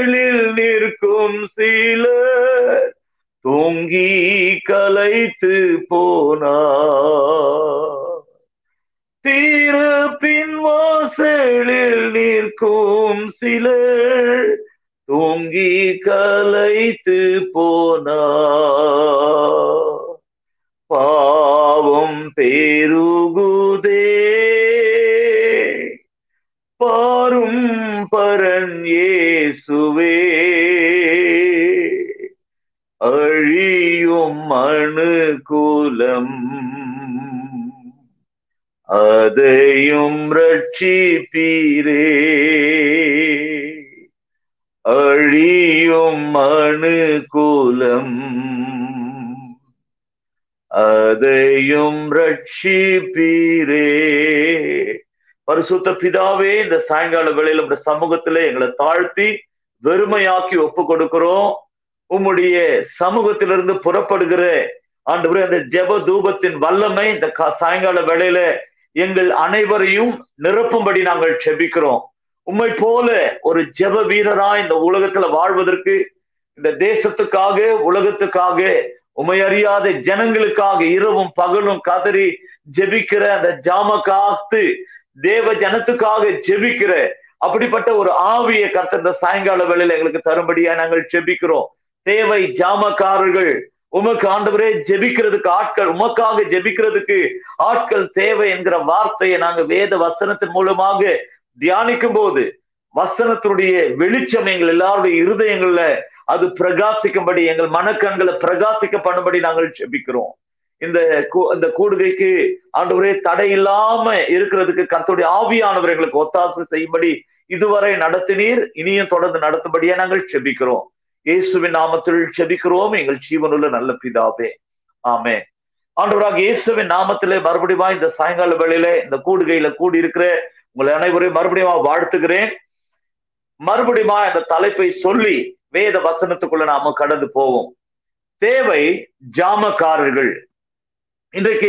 வாசலில் நிற்கும் சிலர் தூங்கி கலைத்து போனார் தீரப்பின் வாசலில் நிற்கும் சிலர் தூங்கி கலைத்து போனார் பாவம் பெருகுதே பாரும் பரன் இயேசுவே அழியும் மனுகுலம் அதையும் ரட்சிப்பீரே அழியும் மனுகுலம் அதையும் ரட்சிப்பீரே பரிசுத்த பிதாவே இந்த சாயங்கால வேளையில இந்த சமூகத்திலே எங்களை தாழ்த்தி வெறுமையாக்கி ஒப்பு கொடுக்கிறோம் உம்முடைய சமூகத்திலிருந்து புறப்படுகிற ஆண்டு அந்த ஜெப தூபத்தின் வல்லமை இந்த கா- சாயங்கால வேளையில எங்கள் அனைவரையும் நிரப்பும்படி நாங்கள் செபிக்கிறோம் உம்மை போல ஒரு ஜெப வீரரா இந்த உலகத்துல வாழ்வதற்கு இந்த தேசத்துக்காக உலகத்துக்காக உமை அறியாத ஜனங்களுக்காக இரவும் பகலும் கதறி ஜெபிக்கிற அந்த ஜாம காத்து தேவ ஜனத்துக்காக ஜெபிக்கிற அப்படிப்பட்ட ஒரு ஆவியை கர்த்தர் இந்த சாயங்கால வேளையில எங்களுக்கு தரும்படியா நாங்கள் ஜெபிக்கிறோம் தேவை ஜாமக்காரர்கள் உமக்கு ஆண்டவரே ஜெபிக்கிறதுக்கு ஆட்கள் உமக்காக ஜெபிக்கிறதுக்கு ஆட்கள் தேவை என்கிற வார்த்தையை நாங்க வேத வசனத்தின் மூலமாக தியானிக்கும் போது வசனத்தினுடைய வெளிச்சம் எங்கள் எல்லாருடைய இருதயங்கள்ல அது பிரகாசிக்கும்படி எங்கள் மனக்கண்களை பிரகாசிக்க பண்ணும்படி நாங்கள் ஜெபிக்கிறோம் இந்த கூ- இந்த கூடுகைக்கு ஆண்டவரே தடை இல்லாம இருக்கிறதுக்கு கர்த்தருடைய ஆவியானவர் எங்களுக்கு ஒத்தாசை செய்யும்படி இதுவரை நடத்தினீர் இனியும் தொடர்ந்து நடத்தும்படியா நாங்கள் செபிக்கிறோம் இயேசுவின் நாமத்தில் செபிக்கிறோம் எங்கள் ஜீவனுள்ள நல்ல பிதாவே ஆமே ஆண்டவராக இயேசுவின் நாமத்திலே மறுபடியும் இந்த சாயங்கால வேளையில இந்த கூடுகையில கூடி இருக்கிற உங்களை அனைவரையும் மறுபடியும் வாழ்த்துகிறேன் மறுபடியும் இந்த தலைப்பை சொல்லி வேத வசனத்துக்குள்ள நாம கடந்து போவோம் தேவை ஜாமக்காரர்கள் இன்றைக்கு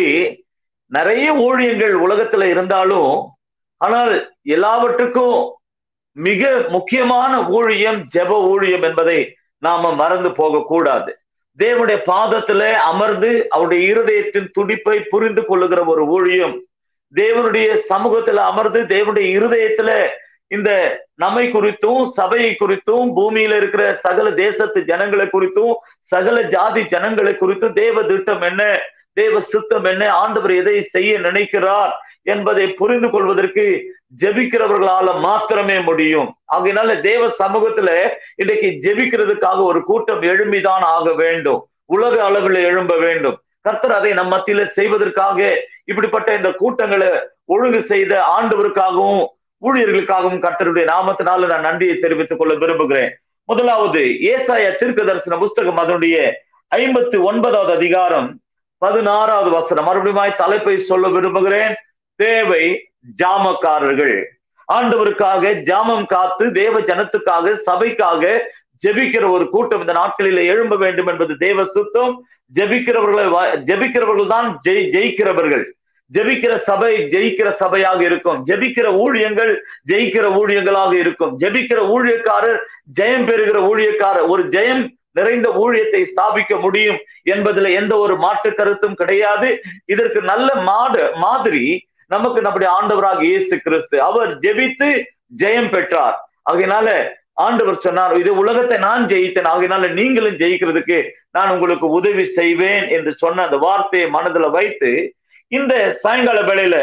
நிறைய ஊழியங்கள் உலகத்துல இருந்தாலும் ஆனால் எல்லாவற்றுக்கும் மிக முக்கியமான ஊழியம் ஜெப ஊழியம் என்பதை நாம மறந்து போக கூடாது தேவனுடைய பாதத்துல அமர்ந்து அவருடைய இருதயத்தின் துடிப்பை புரிந்து கொள்ளுகிற ஒரு ஊழியம் தேவனுடைய சமூகத்துல அமர்ந்து தேவனுடைய இருதயத்துல இந்த நம்மை குறித்தும் சபையை குறித்தும் பூமியில இருக்கிற சகல தேசத்து ஜனங்களை குறித்தும் சகல ஜாதி ஜனங்களை குறித்தும் தேவ திட்டம் என்ன தேவ சித்தம் என்ன ஆண்டவர் எதை செய்ய நினைக்கிறார் என்பதை புரிந்து கொள்வதற்கு ஜெபிக்கிறவர்களால மாத்திரமே முடியும் ஆகையினால தேவ சமூகத்துல இன்னைக்கு ஜெபிக்கிறதுக்காக ஒரு கூட்டம் எழும்பிதான் ஆக வேண்டும் உலக அளவில் எழும்ப வேண்டும் கர்த்தர் அதை நம் மத்தியில செய்வதற்காக இப்படிப்பட்ட இந்த கூட்டங்களை ஒழுங்கு செய்த ஆண்டவருக்காகவும் ஊழியர்களுக்காகவும் கர்த்தருடைய நாமத்தினால நான் நன்றியை தெரிவித்துக் கொள்ள விரும்புகிறேன் முதலாவது ஏசாய தீர்க்க தரிசன புஸ்தகம் அதனுடைய ஐம்பத்தி ஒன்பதாவது அதிகாரம் பதினாறாவது வசனம் மறுபடியும் தலைப்பை சொல்ல விரும்புகிறேன் தேவை ஜாமக்காரர்கள் ஆண்டவருக்காக ஜாமம் காத்து தேவ ஜனத்துக்காக சபைக்காக ஜெபிக்கிற ஒரு கூட்டம் இந்த நாட்களில் எழும்ப வேண்டும் என்பது தேவ சுத்தம் ஜெபிக்கிறவர்களை ஜெபிக்கிறவர்கள் தான் ஜெய் ஜெயிக்கிறவர்கள் ஜெபிக்கிற சபை ஜெயிக்கிற சபையாக இருக்கும் ஜெபிக்கிற ஊழியங்கள் ஜெயிக்கிற ஊழியங்களாக இருக்கும் ஜெபிக்கிற ஊழியக்காரர் ஜெயம் பெறுகிற ஊழியக்காரர் ஒரு ஜெயம் நிறைந்த ஊழியத்தை ஸ்தாபிக்க முடியும் என்பதுல எந்த ஒரு மாற்று கருத்தும் கிடையாது இதற்கு நல்ல மாடு மாதிரி நமக்கு நம்முடைய ஆண்டவராக இயேசு கிறிஸ்து அவர் ஜெபித்து ஜெயம் பெற்றார் ஆகையினால ஆண்டவர் சொன்னார் இது உலகத்தை நான் ஜெயித்தேன் ஆகையினால நீங்களும் ஜெயிக்கிறதுக்கு நான் உங்களுக்கு உதவி செய்வேன் என்று சொன்ன அந்த வார்த்தையை மனதுல வைத்து இந்த சாயங்கால வேளையில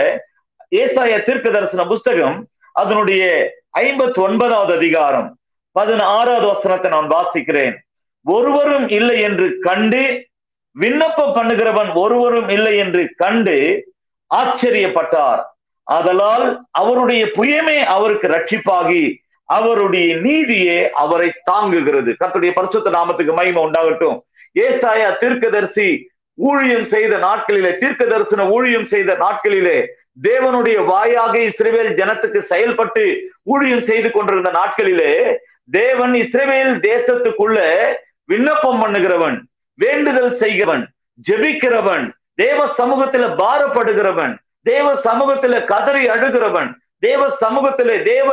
ஏசாய தீர்க்க தரிசன புஸ்தகம் அதனுடைய ஐம்பத்தி ஒன்பதாவது அதிகாரம் பதினாறாவது வசனத்தை நான் வாசிக்கிறேன் ஒருவரும் இல்லை என்று கண்டு விண்ணப்பம் பண்ணுகிறவன் ஒருவரும் இல்லை என்று கண்டு ஆச்சரியப்பட்டார் ஆதலால் அவருடைய புயமே அவருக்கு ரட்சிப்பாகி அவருடைய நீதியே அவரை தாங்குகிறது கர்த்தருடைய பரிசுத்த நாமத்துக்கு மகிமை உண்டாகட்டும் ஏசாயா தீர்க்கதரிசி ஊழியம் செய்த நாட்களிலே தீர்க்க தரிசன ஊழியம் செய்த நாட்களிலே தேவனுடைய வாயாக இஸ்ரேவேல் ஜனத்துக்கு செயல்பட்டு ஊழியம் செய்து கொண்டிருந்த நாட்களிலே தேவன் இஸ்ரேவேல் தேசத்துக்குள்ள விண்ணப்பம் பண்ணுகிறவன் வேண்டுதல் செய்கிறவன் ஜெபிக்கிறவன் தேவ சமூகத்துல பாரப்படுகிறவன் தேவ சமூகத்துல கதறி அழுகிறவன் தேவ சமூகத்திலே தேவ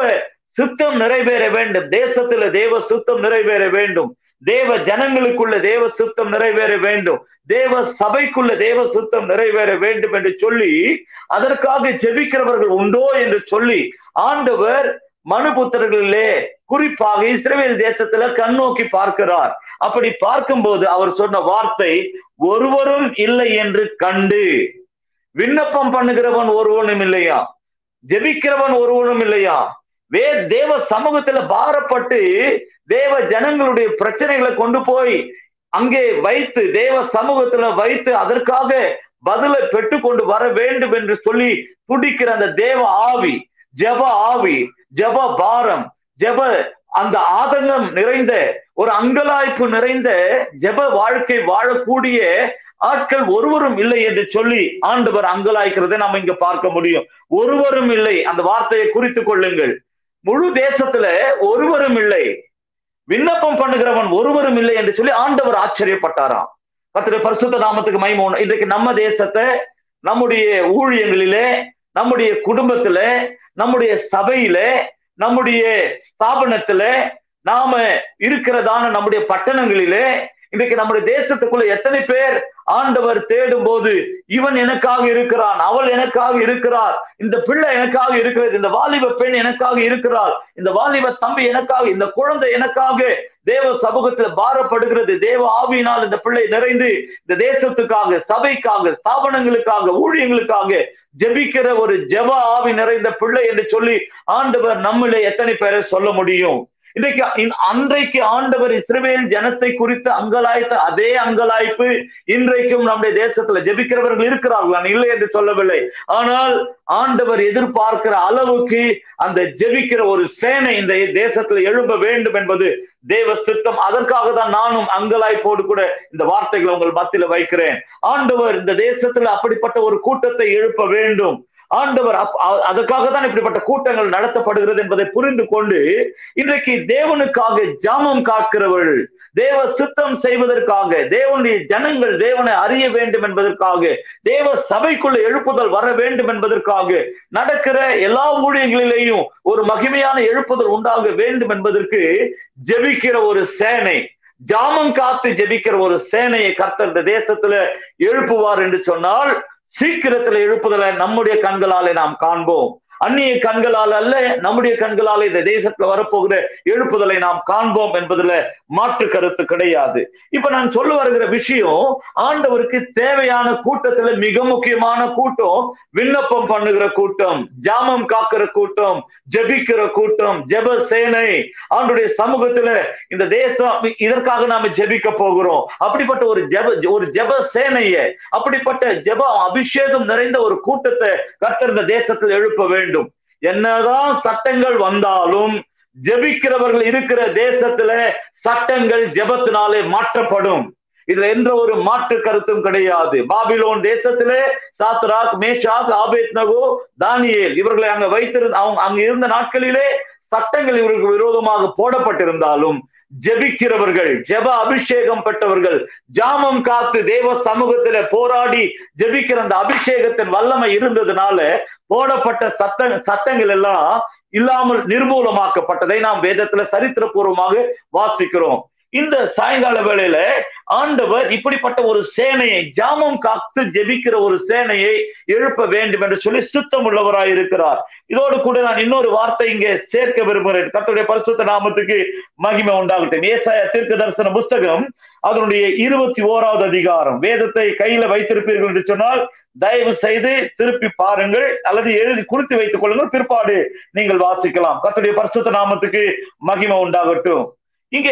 சுத்தம் நிறைவேற வேண்டும் தேசத்துல தேவ சுத்தம் நிறைவேற வேண்டும் தேவ ஜனங்களுக்குள்ள தேவ சுத்தம் நிறைவேற வேண்டும் தேவ சபைக்குள்ள தேவ சுத்தம் நிறைவேற வேண்டும் என்று சொல்லி அதற்காக ஜெபிக்கிறவர்கள் உண்டோ என்று சொல்லி ஆண்டவர் மனுபுத்திரர்களிலே குறிப்பாக இஸ்ரேல் தேசத்துல கண்ணோக்கி பார்க்கிறார் அப்படி பார்க்கும்போது அவர் சொன்ன வார்த்தை ஒருவரும் இல்லை என்று கண்டு விண்ணப்பம் பண்ணுகிறவன் ஒருவனும் இல்லையா ஜெபிக்கிறவன் ஒருவனும் இல்லையா வே தேவ சமூகத்துல பாரப்பட்டு தேவ ஜனங்களுடைய பிரச்சனைகளை கொண்டு போய் அங்கே வைத்து தேவ சமூகத்துல வைத்து அதற்காக பதிலை பெற்றுக்கொண்டு வர வேண்டும் என்று சொல்லி துடிக்கிற அந்த தேவ ஆவி ஜப ஆவி ஜப பாரம் ஜப அந்த ஆதங்கம் நிறைந்த ஒரு அங்கலாய்ப்பு நிறைந்த ஜப வாழ்க்கை வாழக்கூடிய ஆட்கள் ஒருவரும் இல்லை என்று சொல்லி ஆண்டவர் அங்கலாய்க்கிறதை நாம் இங்க பார்க்க முடியும் ஒருவரும் இல்லை அந்த வார்த்தையை குறித்து கொள்ளுங்கள் முழு தேசத்துல ஒருவரும் இல்லை விண்ணப்பம் பண்ணுகிறவன் ஒருவரும் இல்லை என்று சொல்லி ஆண்டவர் ஆச்சரியப்பட்டாராம் கத்திர பரிசுத்த நாமத்துக்கு மைமோன் இன்றைக்கு நம்ம தேசத்தை நம்முடைய ஊழியங்களிலே நம்முடைய குடும்பத்துல நம்முடைய சபையில நம்முடைய ஸ்தாபனத்துல நாம இருக்கிறதான நம்முடைய பட்டணங்களிலே இன்றைக்கு நம்முடைய தேசத்துக்குள்ள எத்தனை பேர் ஆண்டவர் தேடும் போது இவன் எனக்காக இருக்கிறான் அவள் எனக்காக இருக்கிறார் இந்த பிள்ளை எனக்காக இருக்கிறது இந்த வாலிப பெண் எனக்காக இருக்கிறார் இந்த வாலிப தம்பி எனக்காக இந்த குழந்தை எனக்காக தேவ சமூகத்துல பாரப்படுகிறது தேவ ஆவியினால் இந்த பிள்ளை நிறைந்து இந்த தேசத்துக்காக சபைக்காக ஸ்தாபனங்களுக்காக ஊழியங்களுக்காக ஜெபிக்கிற ஒரு ஜெப ஆவி நிறைந்த பிள்ளை என்று சொல்லி ஆண்டவர் நம்மளே எத்தனை பேரை சொல்ல முடியும் இன்றைக்கு அன்றைக்கு ஆண்டவர் இஸ்ரேல் ஜனத்தை குறித்து அங்கலாய்த்த அதே அங்கலாய்ப்பு இன்றைக்கும் நம்முடைய தேசத்துல ஜெபிக்கிறவர்கள் இருக்கிறார்கள் நான் இல்லை என்று சொல்லவில்லை ஆனால் ஆண்டவர் எதிர்பார்க்கிற அளவுக்கு அந்த ஜெபிக்கிற ஒரு சேனை இந்த தேசத்துல எழும்ப வேண்டும் என்பது தேவ சித்தம் அதற்காக தான் நானும் அங்கலாய்ப்போடு கூட இந்த வார்த்தைகளை உங்கள் மத்தியில வைக்கிறேன் ஆண்டவர் இந்த தேசத்துல அப்படிப்பட்ட ஒரு கூட்டத்தை எழுப்ப வேண்டும் ஆண்டவர் அதற்காக தான் இப்படிப்பட்ட கூட்டங்கள் நடத்தப்படுகிறது என்பதை புரிந்து கொண்டு இன்றைக்கு தேவனுக்காக ஜாமம் காக்கிறவள் தேவ சுத்தம் செய்வதற்காக தேவனுடைய ஜனங்கள் தேவனை அறிய வேண்டும் என்பதற்காக தேவ சபைக்குள்ள எழுப்புதல் வர வேண்டும் என்பதற்காக நடக்கிற எல்லா ஊழியங்களிலேயும் ஒரு மகிமையான எழுப்புதல் உண்டாக வேண்டும் என்பதற்கு ஜெபிக்கிற ஒரு சேனை ஜாமம் காத்து ஜெபிக்கிற ஒரு சேனையை கர்த்தர் இந்த தேசத்துல எழுப்புவார் என்று சொன்னால் சீக்கிரத்துல எழுப்புதலை நம்முடைய கண்களாலே நாம் காண்போம் அந்நிய கண்களால் அல்ல நம்முடைய கண்களால் இந்த தேசத்துல வரப்போகிற எழுப்புதலை நாம் காண்போம் என்பதுல மாற்று கருத்து கிடையாது இப்ப நான் சொல்ல வருகிற விஷயம் ஆண்டவருக்கு தேவையான கூட்டத்துல மிக முக்கியமான கூட்டம் விண்ணப்பம் பண்ணுகிற கூட்டம் ஜாமம் காக்கிற கூட்டம் ஜெபிக்கிற கூட்டம் ஜெப சேனை ஆண்டுடைய சமூகத்துல இந்த தேசம் இதற்காக நாம ஜெபிக்க போகிறோம் அப்படிப்பட்ட ஒரு ஜெப ஒரு ஜெப சேனைய அப்படிப்பட்ட ஜெப அபிஷேகம் நிறைந்த ஒரு கூட்டத்தை கர்த்தர் இந்த தேசத்தில் எழுப்ப வேண்டும் என்னதான் சட்டங்கள் வந்தாலும் ஜெபிக்கிறவர்கள் இருக்கிற தேசத்துல சட்டங்கள் ஜெபத்தினாலே மாற்றப்படும் இதுல எந்த ஒரு மாற்று கருத்தும் கிடையாது பாபிலோன் தேசத்திலே சாத்ராக் மேஷாக் ஆபேத் நகோ தானியேல் இவர்களை அங்க வைத்திருந்த அவங்க அங்க இருந்த நாட்களிலே சட்டங்கள் இவர்களுக்கு விரோதமாக போடப்பட்டிருந்தாலும் ஜெபிக்கிறவர்கள் ஜெப அபிஷேகம் பெற்றவர்கள் ஜாமம் காத்து தேவ சமூகத்தில போராடி ஜெபிக்கிற அந்த அபிஷேகத்தின் வல்லமை இருந்ததுனால போடப்பட்ட சட்ட சட்டங்கள் எல்லாம் இல்லாமல் நிர்மூலமாக்கப்பட்டதை நாம் வேதத்துல சரித்திரபூர்வமாக வாசிக்கிறோம் இந்த சாயங்கால வேளையில ஆண்டவர் இப்படிப்பட்ட ஒரு சேனையை ஜாமம் காத்து ஜெபிக்கிற ஒரு சேனையை எழுப்ப வேண்டும் என்று சொல்லி சுத்தம் உள்ளவராய் இருக்கிறார் இதோடு கூட நான் இன்னொரு வார்த்தை இங்கே சேர்க்க விரும்புகிறேன் கர்த்தருடைய பரிசுத்த நாமத்துக்கு மகிமை உண்டாகட்டும் ஏசாய தீர்க்க தரிசன புஸ்தகம் அதனுடைய இருபத்தி ஓராவது அதிகாரம் வேதத்தை கையில வைத்திருப்பீர்கள் என்று சொன்னால் தயவு செய்து திருப்பி பாருங்கள் அல்லது எழுதி குறித்து வைத்துக் கொள்ளுங்கள் பிற்பாடு நீங்கள் வாசிக்கலாம் கர்த்தருடைய பரிசுத்த நாமத்துக்கு மகிமை உண்டாகட்டும் இங்கே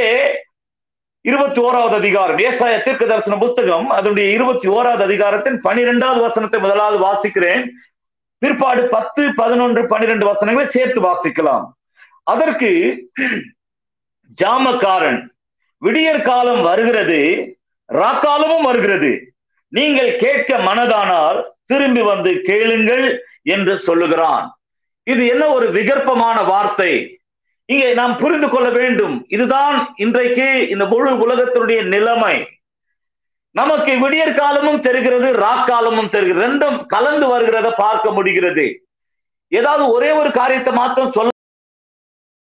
இருபத்தி ஓராவது அதிகாரம் ஏசாய தீர்க்க தரிசன புஸ்தகம் அதனுடைய இருபத்தி ஓராவது அதிகாரத்தின் பனிரெண்டாவது வசனத்தை முதலாவது வாசிக்கிறேன் பிற்பாடு பத்து பதினொன்று பன்னிரெண்டு வசனங்களை சேர்த்து வாசிக்கலாம் அதற்கு ஜாமக்காரன் விடியற் காலம் வருகிறது ராக்காலமும் வருகிறது நீங்கள் கேட்க மனதானால் திரும்பி வந்து கேளுங்கள் என்று சொல்லுகிறான் இது என்ன ஒரு விகற்பமான வார்த்தை இங்கே நாம் புரிந்து கொள்ள வேண்டும் இதுதான் இன்றைக்கு இந்த முழு உலகத்தினுடைய நிலைமை நமக்கு விடியற் காலமும் தெரிகிறது ராக்காலமும் தெரிகிறது ரெண்டும் கலந்து வருகிறத பார்க்க முடிகிறது ஏதாவது ஒரே ஒரு காரியத்தை மாத்திரம் சொல்ல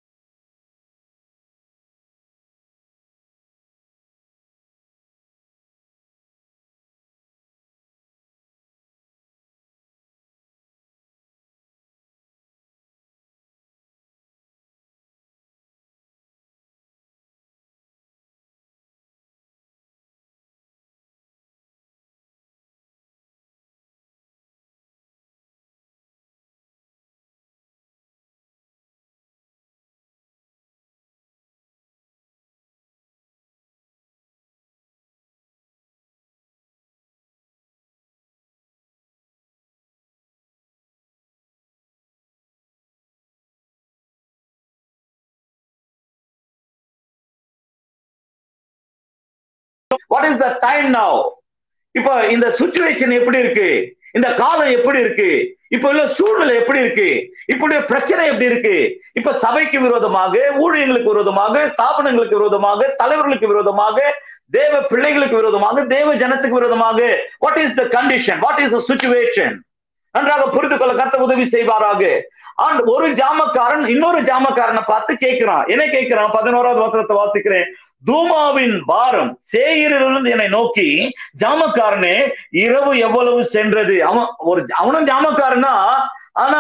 what is the time now இப்ப இந்த சுச்சுவேஷன் எப்படி இருக்கு இந்த காலம் எப்படி இருக்கு இப்ப உள்ள சூழ்நிலை எப்படி இருக்கு இப்படி பிரச்சனை எப்படி இருக்கு இப்ப சபைக்கு விரோதமாக ஊழியர்களுக்கு விரோதமாக ஸ்தாபனங்களுக்கு விரோதமாக தலைவர்களுக்கு விரோதமாக தேவ பிள்ளைகளுக்கு விரோதமாக தேவ ஜனத்துக்கு விரோதமாக what is the condition what is the situation நன்றாக புரிந்து கொள்ள கத்த உதவி செய்வாராக ஆண்டு ஒரு ஜாமக்காரன் இன்னொரு ஜாமக்காரனை பார்த்து கேட்கிறான் என்ன கேட்கிறான் பதினோராவது வசனத்தை வாசிக்கிறேன் தூமாவின் பாரம் சேயிரிலிருந்து என்னை நோக்கி ஜாமக்காரனே இரவு எவ்வளவு சென்றது அவன் ஒரு அவனும் ஜாமக்காரனா ஆனா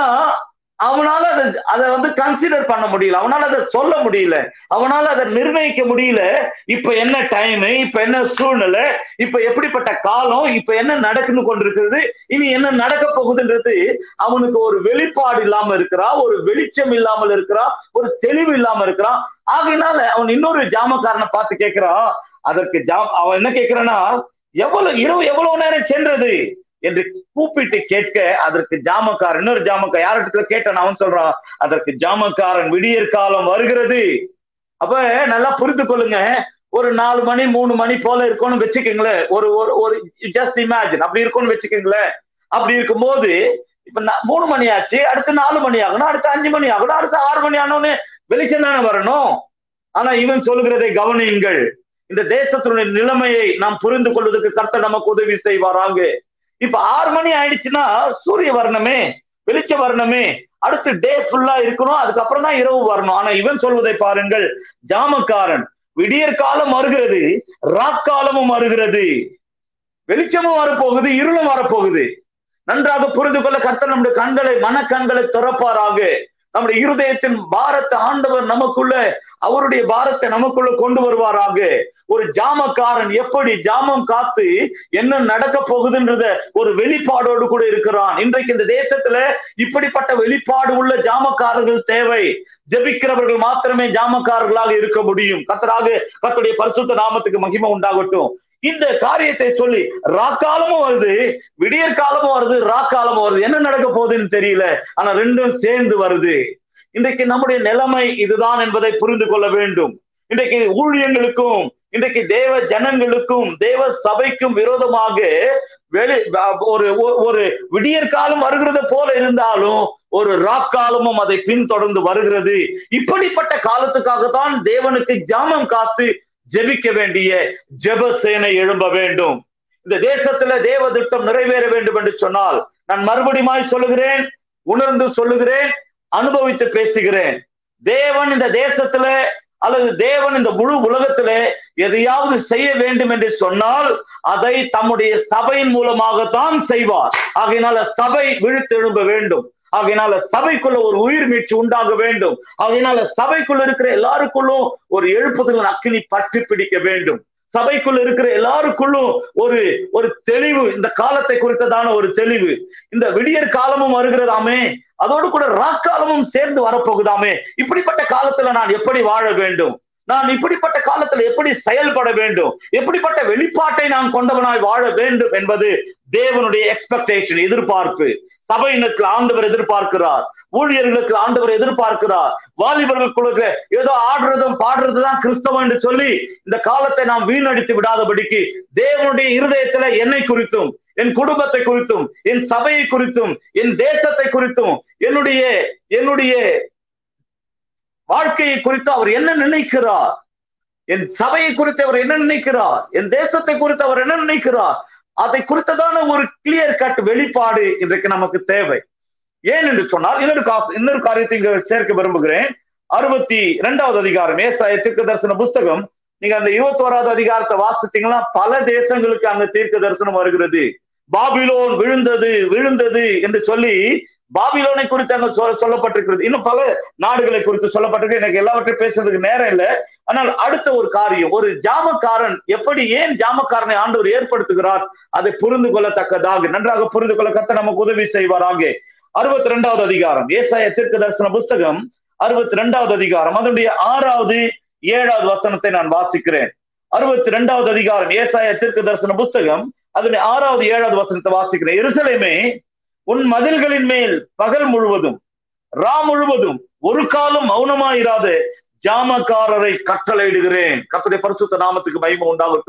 அவனால அதை அதை வந்து கன்சிடர் பண்ண முடியல அவனால அதை சொல்ல முடியல அவனால அதை நிர்ணயிக்க முடியல இப்ப என்ன டைம் இப்ப என்ன சூழ்நிலை இப்ப எப்படிப்பட்ட காலம் இப்ப என்ன நடக்குன்னு கொண்டிருக்கிறது இனி என்ன நடக்க போகுதுன்றது அவனுக்கு ஒரு வெளிப்பாடு இல்லாம இருக்கிறான் ஒரு வெளிச்சம் இல்லாமல் இருக்கிறான் ஒரு தெளிவு இல்லாம இருக்கிறான் ஆகையினால அவன் இன்னொரு ஜாமக்காரனை பார்த்து கேட்கிறான் அதற்கு ஜாம் அவன் என்ன கேட்கிறான்னா எவ்வளவு இரவு எவ்வளவு நேரம் சென்றது என்று கூப்பிட்டு கேட்க அதற்கு ஜாமக்காரன் இன்னொரு ஜாமக்கார் யார்கிட்ட கேட்டான் அவன் சொல்றான் அதற்கு ஜாமக்காரன் விடியற் காலம் வருகிறது அப்ப நல்லா புரிந்து கொள்ளுங்க ஒரு நாலு மணி மூணு மணி போல இருக்கும்னு வச்சுக்கோங்களேன் ஒரு ஒரு ஒரு ஜஸ்ட் இமேஜின் அப்படி இருக்கும்னு வச்சுக்கோங்களேன் அப்படி இருக்கும்போது இப்ப மூணு மணி ஆச்சு அடுத்து நாலு மணி ஆகணும் அடுத்து அஞ்சு மணி ஆகணும் அடுத்து ஆறு மணி ஆனோன்னு வெளிச்சம் தானே வரணும் ஆனா இவன் சொல்கிறதை கவனியுங்கள் இந்த தேசத்தினுடைய நிலைமையை நாம் புரிந்து கொள்வதற்கு கர்த்தர் நமக்கு உதவி செய்வாராங்க இப்ப ஆறு மணி ஆயிடுச்சுன்னா சூரிய வர்ணமே வெளிச்ச வர்ணமே அடுத்து டே ஃபுல்லா இருக்கணும் அதுக்கப்புறம் தான் இரவு வரணும் ஆனா இவன் சொல்வதை பாருங்கள் ஜாமக்காரன் விடியற் காலம் வருகிறது ராக்காலமும் வருகிறது வெளிச்சமும் வரப்போகுது இருளும் வரப்போகுது நன்றாக புரிந்து கொள்ள கர்த்தர் நம்முடைய கண்களை மனக்கண்களை திறப்பாராக நம்முடைய இருதயத்தின் பாரத்தை ஆண்டவர் நமக்குள்ள அவருடைய பாரத்தை நமக்குள்ள கொண்டு வருவாராக ஒரு ஜாமக்காரன் எப்படி ஜாமம் காத்து என்ன நடக்க போகுதுன்றத ஒரு வெளிப்பாடோடு கூட இருக்கிறான் இன்றைக்கு இந்த தேசத்துல இப்படிப்பட்ட வெளிப்பாடு உள்ள ஜாமக்காரர்கள் தேவை ஜெபிக்கிறவர்கள் மாத்திரமே ஜாமக்காரர்களாக இருக்க முடியும் கத்தராக கத்துடைய பரிசுத்த நாமத்துக்கு மகிமை உண்டாகட்டும் இந்த காரியத்தை சொல்லி ராக்காலமும் வருது விடியற் காலமும் வருது ராக்காலமும் வருது என்ன நடக்க போகுதுன்னு தெரியல ஆனா ரெண்டும் சேர்ந்து வருது இன்றைக்கு நம்முடைய நிலைமை இதுதான் என்பதை புரிந்து கொள்ள வேண்டும் இன்றைக்கு ஊழியங்களுக்கும் இன்றைக்கு தேவ ஜனங்களுக்கும் தேவ சபைக்கும் விரோதமாக வெளி ஒரு ஒரு விடியற் காலம் வருகிறது போல இருந்தாலும் ஒரு ராக்காலமும் அதை பின்தொடர்ந்து வருகிறது இப்படிப்பட்ட காலத்துக்காகத்தான் தேவனுக்கு ஜாமம் காத்து ஜெபிக்க வேண்டிய ஜெபசேனை எழும்ப வேண்டும் இந்த தேசத்துல தேவ திட்டம் நிறைவேற வேண்டும் என்று சொன்னால் நான் மறுபடியும் சொல்லுகிறேன் உணர்ந்து சொல்லுகிறேன் அனுபவித்து பேசுகிறேன் தேவன் இந்த தேசத்துல அல்லது தேவன் இந்த முழு உலகத்துல எதையாவது செய்ய வேண்டும் என்று சொன்னால் அதை தம்முடைய சபையின் மூலமாகத்தான் செய்வார் ஆகையினால சபை விழுத்தெழும்ப வேண்டும் ஆகையினால சபைக்குள்ள ஒரு உயிர் மீட்சி உண்டாக வேண்டும் ஆகையினால சபைக்குள்ள இருக்கிற எல்லாருக்குள்ளும் ஒரு எழுப்புதல் அக்கினி பற்றி பிடிக்க வேண்டும் சபைக்குள்ள இருக்கிற எல்லாருக்குள்ளும் ஒரு ஒரு தெளிவு இந்த காலத்தை குறித்ததான ஒரு தெளிவு இந்த விடியற் காலமும் வருகிறதாமே அதோடு கூட ராக்காலமும் சேர்ந்து வரப்போகுதாமே இப்படிப்பட்ட காலத்துல நான் எப்படி வாழ வேண்டும் நான் இப்படிப்பட்ட காலத்துல எப்படி செயல்பட வேண்டும் எப்படிப்பட்ட வெளிப்பாட்டை நான் கொண்டவனாய் வாழ வேண்டும் என்பது தேவனுடைய எக்ஸ்பெக்டேஷன் எதிர்பார்ப்பு சபையினருக்கு ஆண்டவர் எதிர்பார்க்கிறார் ஊழியர்களுக்கு ஆண்டவர் எதிர்பார்க்கிறார் வாலிபர்களுக்கு ஏதோ ஆடுறதும் பாடுறதுதான் கிறிஸ்தவம் என்று சொல்லி இந்த காலத்தை நாம் வீணடித்து விடாதபடிக்கு தேவனுடைய இருதயத்துல என்னை குறித்தும் என் குடும்பத்தை குறித்தும் என் சபையை குறித்தும் என் தேசத்தை குறித்தும் என்னுடைய என்னுடைய வாழ்க்கையை குறித்து அவர் என்ன நினைக்கிறார் என் சபையை குறித்து அவர் என்ன நினைக்கிறார் என் தேசத்தை குறித்து அவர் என்ன நினைக்கிறார் அதை குறித்ததான ஒரு கிளியர் கட் வெளிப்பாடு இன்றைக்கு நமக்கு தேவை ஏன் என்று சொன்னால் இன்னொரு கா இன்னொரு காரியத்தை இங்க சேர்க்க விரும்புகிறேன் அறுபத்தி இரண்டாவது அதிகாரம் ஏசாய தீர்க்க தரிசன புஸ்தகம் நீங்க அந்த இருபத்தி ஓராவது அதிகாரத்தை வாசித்தீங்கன்னா பல தேசங்களுக்கு அங்க தீர்க்க தரிசனம் வருகிறது பாபிலோன் விழுந்தது விழுந்தது என்று சொல்லி பாபிலோனை குறித்து அங்க சொல்லப்பட்டிருக்கிறது இன்னும் பல நாடுகளை குறித்து சொல்லப்பட்டிருக்கு எனக்கு எல்லாவற்றையும் பேசுறதுக்கு நேரம் இல்லை ஆனால் அடுத்த ஒரு காரியம் ஒரு ஜாமக்காரன் எப்படி ஏன் ஜாமக்காரனை ஆண்டவர் ஏற்படுத்துகிறார் அதை புரிந்து கொள்ளத்தக்கதாக நன்றாக புரிந்து கொள்ள கத்த நமக்கு உதவி செய்வாராங்க அறுபத்தி ரெண்டாவது அதிகாரம் ஏசாய தீர்க்க தரிசன புஸ்தகம் அறுபத்தி ரெண்டாவது அதிகாரம் அதனுடைய ஆறாவது ஏழாவது வசனத்தை நான் வாசிக்கிறேன் அறுபத்தி ரெண்டாவது அதிகாரம் ஏசாய தீர்க்க தரிசன புஸ்தகம் அதனுடைய ஆறாவது ஏழாவது வசனத்தை வாசிக்கிறேன் எருசலேமே உன் மதில்களின் மேல் பகல் முழுவதும் ரா முழுவதும் ஒரு காலம் மௌனமாயிராத ஜாமக்காரரை கட்டளையிடுகிறேன் கத்துடைய பரிசுத்த நாமத்துக்கு மகிமை உண்டாகட்டும்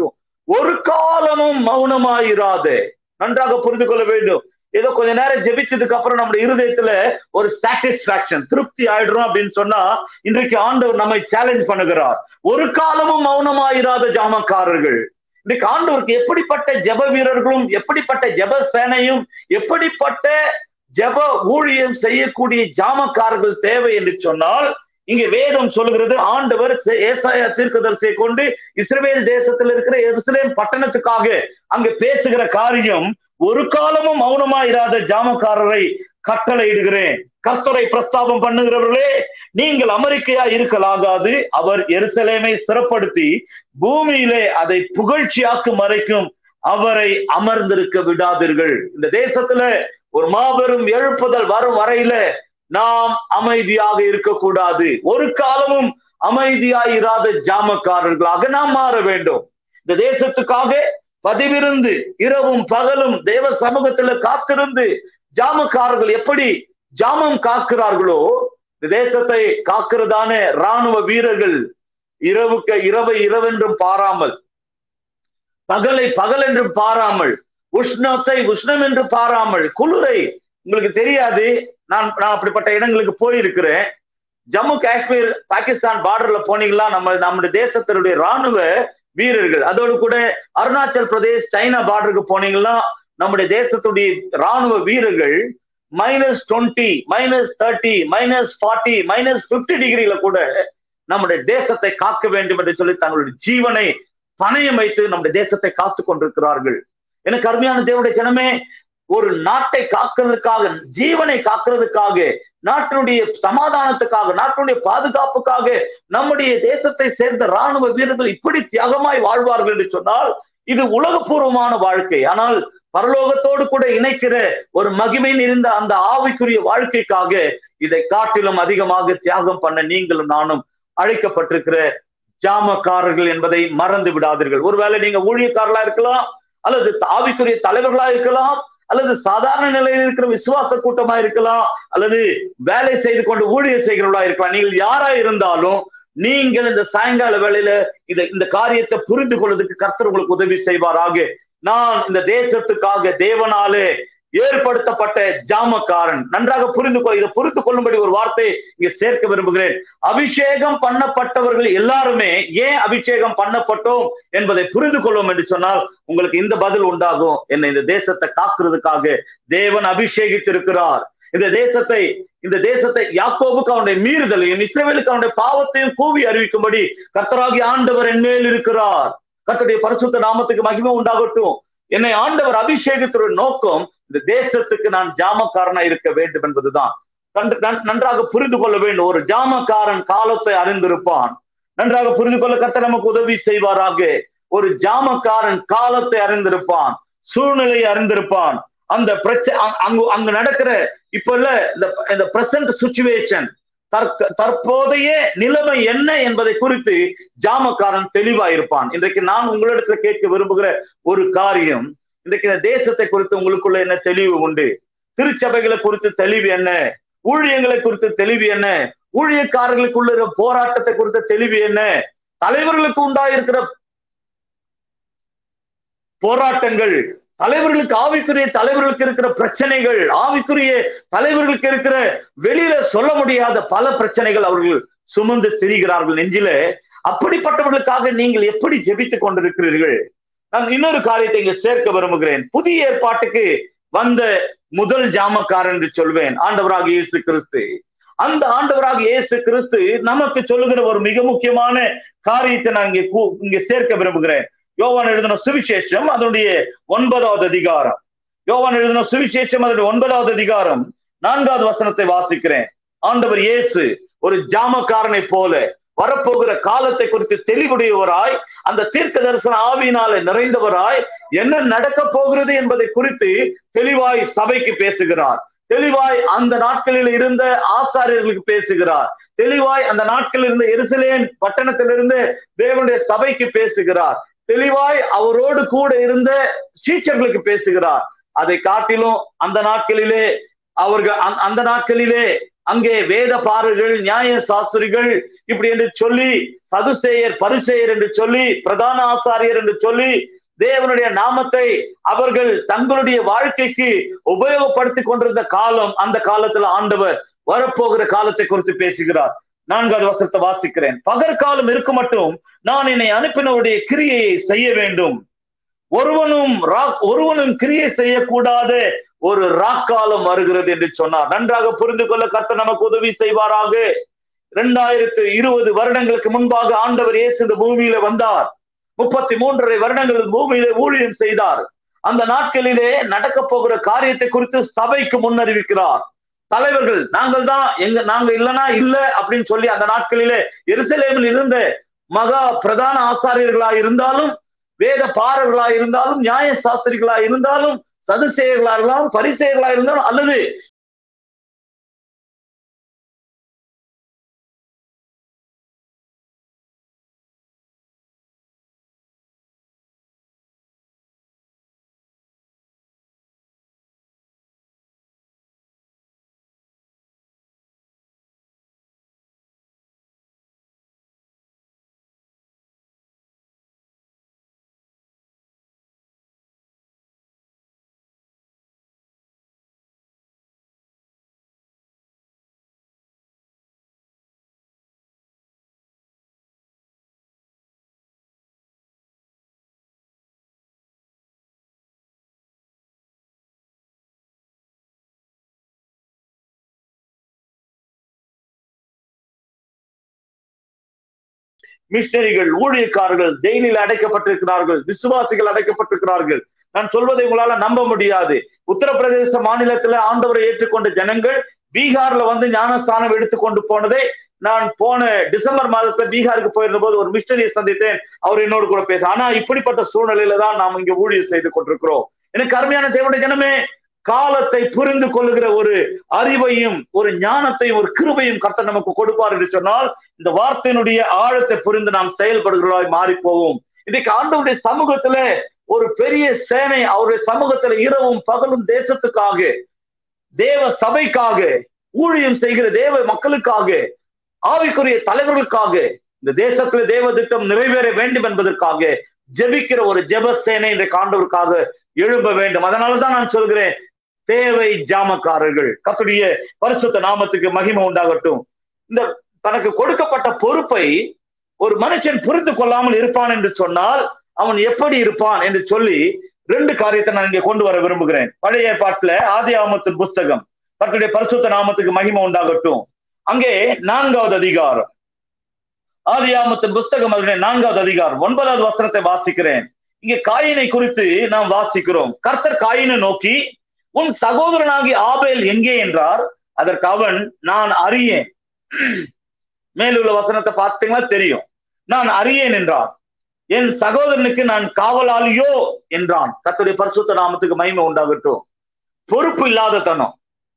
ஒரு காலமும் மௌனமாயிராதே நன்றாக புரிந்து கொள்ள வேண்டும் ஏதோ கொஞ்ச நேரம் ஜெபிச்சதுக்கு அப்புறம் நம்முடைய இருதயத்துல ஒரு சாட்டிஸ்பாக்சன் திருப்தி ஆயிடுறோம் அப்படின்னு சொன்னா இன்றைக்கு ஆண்டவர் நம்மை சேலஞ்ச் பண்ணுகிறார் ஒரு காலமும் மௌனமாயிராத ஜாமக்காரர்கள் இன்றைக்கு ஆண்டவருக்கு எப்படிப்பட்ட ஜெப வீரர்களும் எப்படிப்பட்ட ஜெப சேனையும் எப்படிப்பட்ட ஜெப ஊழியம் செய்யக்கூடிய ஜாமக்காரர்கள் தேவை என்று சொன்னால் இங்க வேதம் சொல்லுகிறது ஆண்டவர் ஏசாயா தீர்க்கதரிசியை கொண்டு இஸ்ரேல் தேசத்தில் இருக்கிற எருசலேம் பட்டணத்துக்காக அங்க பேசுகிற காரியம் ஒரு காலமும் மௌனமா இராத ஜாமக்காரரை கட்டளையிடுகிறேன் கர்த்தரை பிரஸ்தாபம் பண்ணுகிறவர்களே நீங்கள் அமெரிக்கையா இருக்கலாகாது அவர் எருசலேமை சிறப்படுத்தி பூமியிலே அதை புகழ்ச்சியாக்கும் வரைக்கும் அவரை அமர்ந்திருக்க விடாதீர்கள் இந்த தேசத்துல ஒரு மாபெரும் எழுப்புதல் வரும் வரையில நாம் அமைதியாக இருக்கக்கூடாது ஒரு காலமும் அமைதியாயிராத ஜாமக்காரர்களாக நாம் மாற வேண்டும் இந்த தேசத்துக்காக பதிவிருந்து இரவும் பகலும் தேவ சமூகத்துல காத்திருந்து ஜாமக்காரர்கள் எப்படி ஜாமம் காக்கிறார்களோ இந்த தேசத்தை காக்கிறதான ராணுவ வீரர்கள் இரவுக்கு இரவை இரவென்றும் பாராமல் பகலை பகல் என்றும் பாராமல் உஷ்ணத்தை உஷ்ணம் என்று பாராமல் குளிரை உங்களுக்கு தெரியாது நான் நான் அப்படிப்பட்ட இடங்களுக்கு போயிருக்கிறேன் ஜம்மு காஷ்மீர் பாகிஸ்தான் பார்டர்ல போனீங்களா நம்ம நம்முடைய தேசத்தினுடைய ராணுவ வீரர்கள் அதோடு கூட அருணாச்சல் பிரதேஷ் சைனா பார்டருக்கு போனீங்கன்னா நம்முடைய தேசத்துடைய ராணுவ வீரர்கள் minus twenty minus thirty minus forty minus fifty டிகிரியில கூட நம்முடைய தேசத்தை காக்க வேண்டும் என்று சொல்லி தங்களுடைய ஜீவனை பணயம் வைத்து நம்முடைய தேசத்தை காத்து கொண்டிருக்கிறார்கள் எனக்கு அருமையான தேவனுடைய ஜனமே ஒரு நாட்டை காக்கிறதுக்காக ஜீவனை காக்கிறதுக்காக நாட்டினுடைய சமாதானத்துக்காக நாட்டினுடைய பாதுகாப்புக்காக நம்முடைய தேசத்தை சேர்ந்த ராணுவ வீரர்கள் இப்படி தியாகமாய் வாழ்வார்கள் என்று சொன்னால் இது உலகபூர்வமான வாழ்க்கை ஆனால் பரலோகத்தோடு கூட இணைக்கிற ஒரு மகிமை நிறைந்த அந்த ஆவிக்குரிய வாழ்க்கைக்காக இதை காட்டிலும் அதிகமாக தியாகம் பண்ண நீங்களும் நானும் அழைக்கப்பட்டிருக்கிற ஜாமக்காரர்கள் என்பதை மறந்து விடாதீர்கள் ஒருவேளை நீங்க ஊழியக்காரர்களா இருக்கலாம் அல்லது ஆவிக்குரிய தலைவர்களா இருக்கலாம் அல்லது சாதாரண நிலையில் இருக்கிற விசுவாச கூட்டமா இருக்கலாம் அல்லது வேலை செய்து கொண்டு ஊழியர் செய்கிறவர்களா இருக்கலாம் நீங்கள் யாரா இருந்தாலும் நீங்கள் இந்த சாயங்கால வேளையில இந்த இந்த காரியத்தை புரிந்து கொள்வதற்கு கர்த்தர் உங்களுக்கு உதவி செய்வாராக நான் இந்த தேசத்துக்காக தேவனாலே ஏற்படுத்தப்பட்ட ஜாமக்காரன் நன்றாக புரிந்து கொள் இதை புரிந்து கொள்ளும்படி ஒரு வார்த்தை இங்க சேர்க்க விரும்புகிறேன் அபிஷேகம் பண்ணப்பட்டவர்கள் எல்லாருமே ஏன் அபிஷேகம் பண்ணப்பட்டோம் என்பதை புரிந்து கொள்வோம் என்று சொன்னால் உங்களுக்கு இந்த பதில் உண்டாகும் என்ன இந்த தேசத்தை காக்குறதுக்காக தேவன் அபிஷேகித்திருக்கிறார் இந்த தேசத்தை இந்த தேசத்தை யாக்கோபுக்கு அவனுடைய மீறுதலையும் இஸ்ரேலுக்கு அவனுடைய பாவத்தையும் கூவி அறிவிக்கும்படி கர்த்தராகி ஆண்டவர் என் மேல் இருக்கிறார் கர்த்தருடைய பரிசுத்த நாமத்துக்கு மகிமை உண்டாகட்டும் என்னை ஆண்டவர் அபிஷேகத்துடைய நோக்கம் இந்த தேசத்துக்கு நான் ஜாமக்காரனா இருக்க வேண்டும் என்பதுதான் நன்றாக புரிந்து கொள்ள வேண்டும் ஒரு ஜாமக்காரன் காலத்தை அறிந்திருப்பான் நன்றாக புரிந்து கொள்ள கத்த நமக்கு உதவி செய்வாராக ஒரு ஜாமக்காரன் காலத்தை அறிந்திருப்பான் சூழ்நிலையை அறிந்திருப்பான் அந்த பிரச்சனை அங்கு அங்கு நடக்கிற இப்ப இல்ல இந்த பிரசன்ட் சுச்சுவேஷன் தற்போதைய நிலைமை என்ன என்பதை குறித்து ஜாமக்காரன் தெளிவா இருப்பான் இன்றைக்கு நான் உங்களிடத்துல கேட்க விரும்புகிற ஒரு காரியம் இன்றைக்கு இந்த தேசத்தை குறித்து உங்களுக்குள்ள என்ன தெளிவு உண்டு திருச்சபைகளை குறித்து தெளிவு என்ன ஊழியங்களை குறித்து தெளிவு என்ன ஊழியக்காரர்களுக்குள்ள போராட்டத்தை குறித்த தெளிவு என்ன தலைவர்களுக்கு உண்டாயிருக்கிற போராட்டங்கள் தலைவர்களுக்கு ஆவிக்குரிய தலைவர்களுக்கு இருக்கிற பிரச்சனைகள் ஆவிக்குரிய தலைவர்களுக்கு இருக்கிற வெளியில சொல்ல முடியாத பல பிரச்சனைகள் அவர்கள் சுமந்து திரிகிறார்கள் நெஞ்சில அப்படிப்பட்டவர்களுக்காக நீங்கள் எப்படி ஜெபித்துக் கொண்டிருக்கிறீர்கள் நான் இன்னொரு காரியத்தை இங்க சேர்க்க விரும்புகிறேன் புதிய ஏற்பாட்டுக்கு வந்த முதல் ஜாமக்காரன் என்று சொல்வேன் ஆண்டவராக இயேசு கிறிஸ்து அந்த ஆண்டவராக இயேசு கிறிஸ்து நமக்கு சொல்லுகிற ஒரு மிக முக்கியமான காரியத்தை நான் இங்கே இங்க சேர்க்க விரும்புகிறேன் யோவான் எழுதின சுவிசேஷம் அதனுடைய ஒன்பதாவது அதிகாரம் யோவான் எழுதின சுவிசேஷம் அதனுடைய ஒன்பதாவது அதிகாரம் நான்காவது வசனத்தை வாசிக்கிறேன் ஆண்டவர் இயேசு ஒரு ஜாமக்காரனை போல வரப்போகிற காலத்தை குறித்து தெளிவுடையவராய் அந்த தீர்க்க தரிசன ஆவியினாலே நிறைந்தவராய் என்ன நடக்க போகிறது என்பதை குறித்து தெளிவாய் சபைக்கு பேசுகிறார் தெளிவாய் அந்த நாட்களில் இருந்த ஆசாரியர்களுக்கு பேசுகிறார் தெளிவாய் அந்த நாட்களில் இருந்த எருசலேன் பட்டணத்திலிருந்து தேவனுடைய சபைக்கு பேசுகிறார் தெளிவாய் அவரோடு கூட இருந்த சீச்சர்களுக்கு பேசுகிறார் அதை காட்டிலும் அந்த நாட்களிலே அவர்கள் அந்த நாட்களிலே அங்கே வேத பாரர்கள் நியாய சாஸ்திரிகள் இப்படி என்று சொல்லி சதுசேயர் பரிசெயர் என்று சொல்லி பிரதான ஆசாரியர் என்று சொல்லி தேவனுடைய நாமத்தை அவர்கள் தங்களுடைய வாழ்க்கைக்கு உபயோகப்படுத்திக் கொண்டிருந்த காலம் அந்த காலத்துல ஆண்டவர் வரப்போகிற காலத்தை குறித்து பேசுகிறார் நான்காவது வசனத்தை வாசிக்கிறேன் பகற்காலம் இருக்க மட்டும் நான் என்னை அனுப்பினவுடைய கிரியையை செய்ய வேண்டும் ஒருவனும் ரா- ஒருவனும் கிரியை செய்யக்கூடாத ஒரு ராக்காலம் வருகிறது என்று சொன்னார் நன்றாக புரிந்து கொள்ள கர்த்தர் நமக்கு உதவி செய்வாராக இரண்டாயிரத்து இருபது வருடங்களுக்கு முன்பாக ஆண்டவர் இயேசு இந்த பூமியில வந்தார் முப்பத்தி மூன்றரை வருடங்கள் பூமியிலே ஊழியம் செய்தார் அந்த நாட்களிலே நடக்க போகிற காரியத்தை குறித்து சபைக்கு முன்னறிவிக்கிறார் தலைவர்கள் நாங்கள் தான் எங்க நாங்க இல்லனா இல்ல அப்படின்னு சொல்லி அந்த நாட்களிலே எருசலேமில் இருந்த மகா பிரதான ஆசாரியர்களா இருந்தாலும் வேத பாரர்களா இருந்தாலும் நியாய சாஸ்திரிகளா இருந்தாலும் சதுசேயர்களா இருந்தாலும் பரிசெயர்களா இருந்தாலும் அல்லது மிஷனரிகள் ஊழியக்காரர்கள் ஜெயிலில் அடைக்கப்பட்டிருக்கிறார்கள் விசுவாசிகள் அடைக்கப்பட்டிருக்கிறார்கள் நான் சொல்வதை உங்களால நம்ப முடியாது உத்தரப்பிரதேச மாநிலத்துல ஆண்டவரை ஏற்றுக்கொண்ட ஜனங்கள் பீகார்ல வந்து ஞானஸ்தானம் எடுத்துக்கொண்டு போனதை நான் போன டிசம்பர் மாதத்துல பீகாருக்கு போயிருந்த போது ஒரு மிஷனரியை சந்தித்தேன் அவர் என்னோடு கூட பேச ஆனா இப்படிப்பட்ட சூழ்நிலையில தான் நாம் இங்க ஊழியர் செய்து கொண்டிருக்கிறோம் எனக்கு அருமையான தேவனுடைய ஜனமே காலத்தை புரிந்து கொள்ளுகிற ஒரு அறிவையும் ஒரு ஞானத்தையும் ஒரு கிருபையும் கர்த்தர் நமக்கு கொடுப்பார் என்று சொன்னால் இந்த வார்த்தையினுடைய ஆழத்தை புரிந்து நாம் செயல்படுகிறவர்களாய் மாறி போவோம் இன்னைக்கு ஆண்டவருடைய சமூகத்துல ஒரு பெரிய சேனை அவருடைய சமூகத்துல இரவும் பகலும் தேசத்துக்காக தேவ சபைக்காக ஊழியம் செய்கிற தேவ மக்களுக்காக ஆவிக்குரிய தலைவர்களுக்காக இந்த தேசத்துல தேவ திட்டம் நிறைவேற வேண்டும் என்பதற்காக ஜெபிக்கிற ஒரு ஜெப சேனை இந்த காண்டவருக்காக எழும்ப வேண்டும் அதனாலதான் நான் சொல்கிறேன் தேவை ஜாமக்காரர்கள் கத்துடைய பரிசுத்த நாமத்துக்கு மகிமை உண்டாகட்டும் இந்த தனக்கு கொடுக்கப்பட்ட பொறுப்பை ஒரு மனுஷன் புரிந்து கொள்ளாமல் இருப்பான் என்று சொன்னால் அவன் எப்படி இருப்பான் என்று சொல்லி ரெண்டு காரியத்தை நான் இங்கே கொண்டு வர விரும்புகிறேன் பழைய ஏற்பாட்டுல ஆதி ஆமத்தின் புஸ்தகம் கர்த்தருடைய பரிசுத்த நாமத்துக்கு மகிமை உண்டாகட்டும் அங்கே நான்காவது அதிகாரம் ஆதி ஆமத்தின் புஸ்தகம் அதனுடைய நான்காவது அதிகாரம் ஒன்பதாவது வசனத்தை வாசிக்கிறேன் இங்கே காயினை குறித்து நாம் வாசிக்கிறோம் கர்த்தர் காயினை நோக்கி உன் சகோதரனாகி ஆபேல் எங்கே என்றார் அதற்கு அவன் நான் அறியேன் மேலுள்ள வசனத்தை பார்த்தீங்கன்னா தெரியும் நான் அறியேன் என்றான் என் சகோதரனுக்கு நான் காவலாளியோ என்றான் கர்த்தருடைய பரிசுத்த நாமத்துக்கு மகிமை உண்டாகட்டும் பொறுப்பு இல்லாத தனம்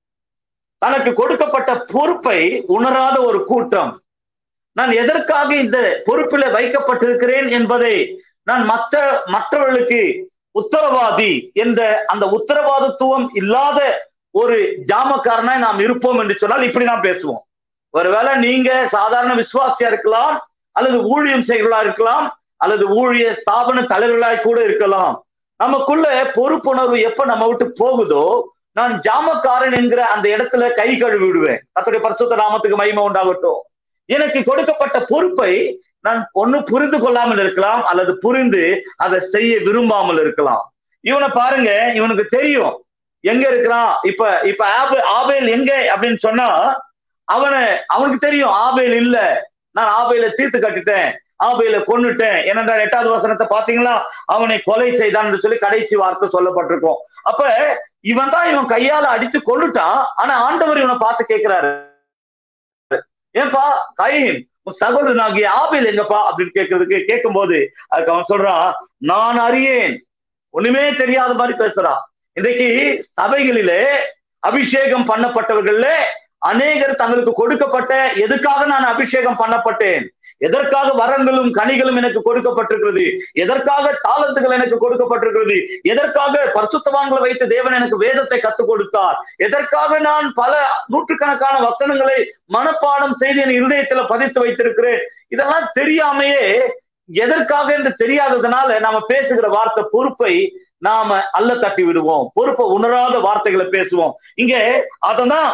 தனக்கு கொடுக்கப்பட்ட பொறுப்பை உணராத ஒரு கூட்டம் நான் எதற்காக இந்த பொறுப்பில வைக்கப்பட்டிருக்கிறேன் என்பதை நான் மற்ற மற்றவர்களுக்கு உத்தரவாதி என்ற அந்த உத்தரவாதத்துவம் இல்லாத ஒரு ஜாமக்காரனாய் நாம் இருப்போம் என்று சொன்னால் இப்படி நாம் பேசுவோம் ஒருவேளை நீங்க சாதாரண விசுவாசியா இருக்கலாம் அல்லது ஊழியம் செய்கிறவர்களா இருக்கலாம் அல்லது ஊழிய ஸ்தாபன தலைவர்களாய் கூட இருக்கலாம் நமக்குள்ள பொறுப்புணர்வு எப்ப நம்ம விட்டு போகுதோ நான் ஜாமக்காரன் என்கிற அந்த இடத்துல கை கழுவி விடுவேன் அத்தகைய பரிசுத்த நாமத்துக்கு மகிமை உண்டாகட்டும் எனக்கு கொடுக்கப்பட்ட பொறுப்பை நான் ஒண்ணு புரிந்து கொள்ளாமல் இருக்கலாம் அல்லது புரிந்து அதை செய்ய விரும்பாமல் இருக்கலாம் இவனை பாருங்க இவனுக்கு தெரியும் எங்க இருக்கிறான் இப்ப இப்ப ஆபே ஆபேல் எங்க அப்படின்னு சொன்னா அவனை அவனுக்கு தெரியும் ஆபேல் இல்ல நான் ஆபேல தீர்த்து கட்டிட்டேன் ஆபேல கொன்னுட்டேன் ஏனென்றால் எட்டாவது வசனத்தை பாத்தீங்களா அவனை கொலை செய்தான் என்று சொல்லி கடைசி வார்த்தை சொல்லப்பட்டிருக்கும் அப்ப இவன் தான் இவன் கையால அடிச்சு கொண்டுட்டான் ஆனா ஆண்டவர் இவனை பார்த்து கேட்கிறாரு ஏன்பா கையின் உன் சகோதரனாகிய ஆபேல் எங்கப்பா அப்படின்னு கேட்கறதுக்கு கேட்கும் போது அதுக்கு அவன் சொல்றான் நான் அறியேன் ஒண்ணுமே தெரியாத மாதிரி பேசுறான் இன்றைக்கு சபைகளிலே அபிஷேகம் பண்ணப்பட்டவர்கள்ல அநேகர் தங்களுக்கு கொடுக்கப்பட்ட எதுக்காக நான் அபிஷேகம் பண்ணப்பட்டேன் எதற்காக வரங்களும் கனிகளும் எனக்கு கொடுக்கப்பட்டிருக்கிறது எதற்காக தாளந்துகள் எனக்கு கொடுக்கப்பட்டிருக்கிறது எதற்காக பரிசுத்தவான்களை வைத்து தேவன் எனக்கு வேதத்தை கற்றுக் கொடுத்தார் எதற்காக நான் பல நூற்றுக்கணக்கான வசனங்களை மனப்பாடம் செய்து என் இருதயத்துல பதித்து வைத்திருக்கிறேன் இதெல்லாம் தெரியாமையே எதற்காக என்று தெரியாததுனால நாம பேசுகிற வார்த்தை பொறுப்பை நாம அல்ல தட்டி விடுவோம் பொறுப்பை உணராத வார்த்தைகளை பேசுவோம் இங்க அததான்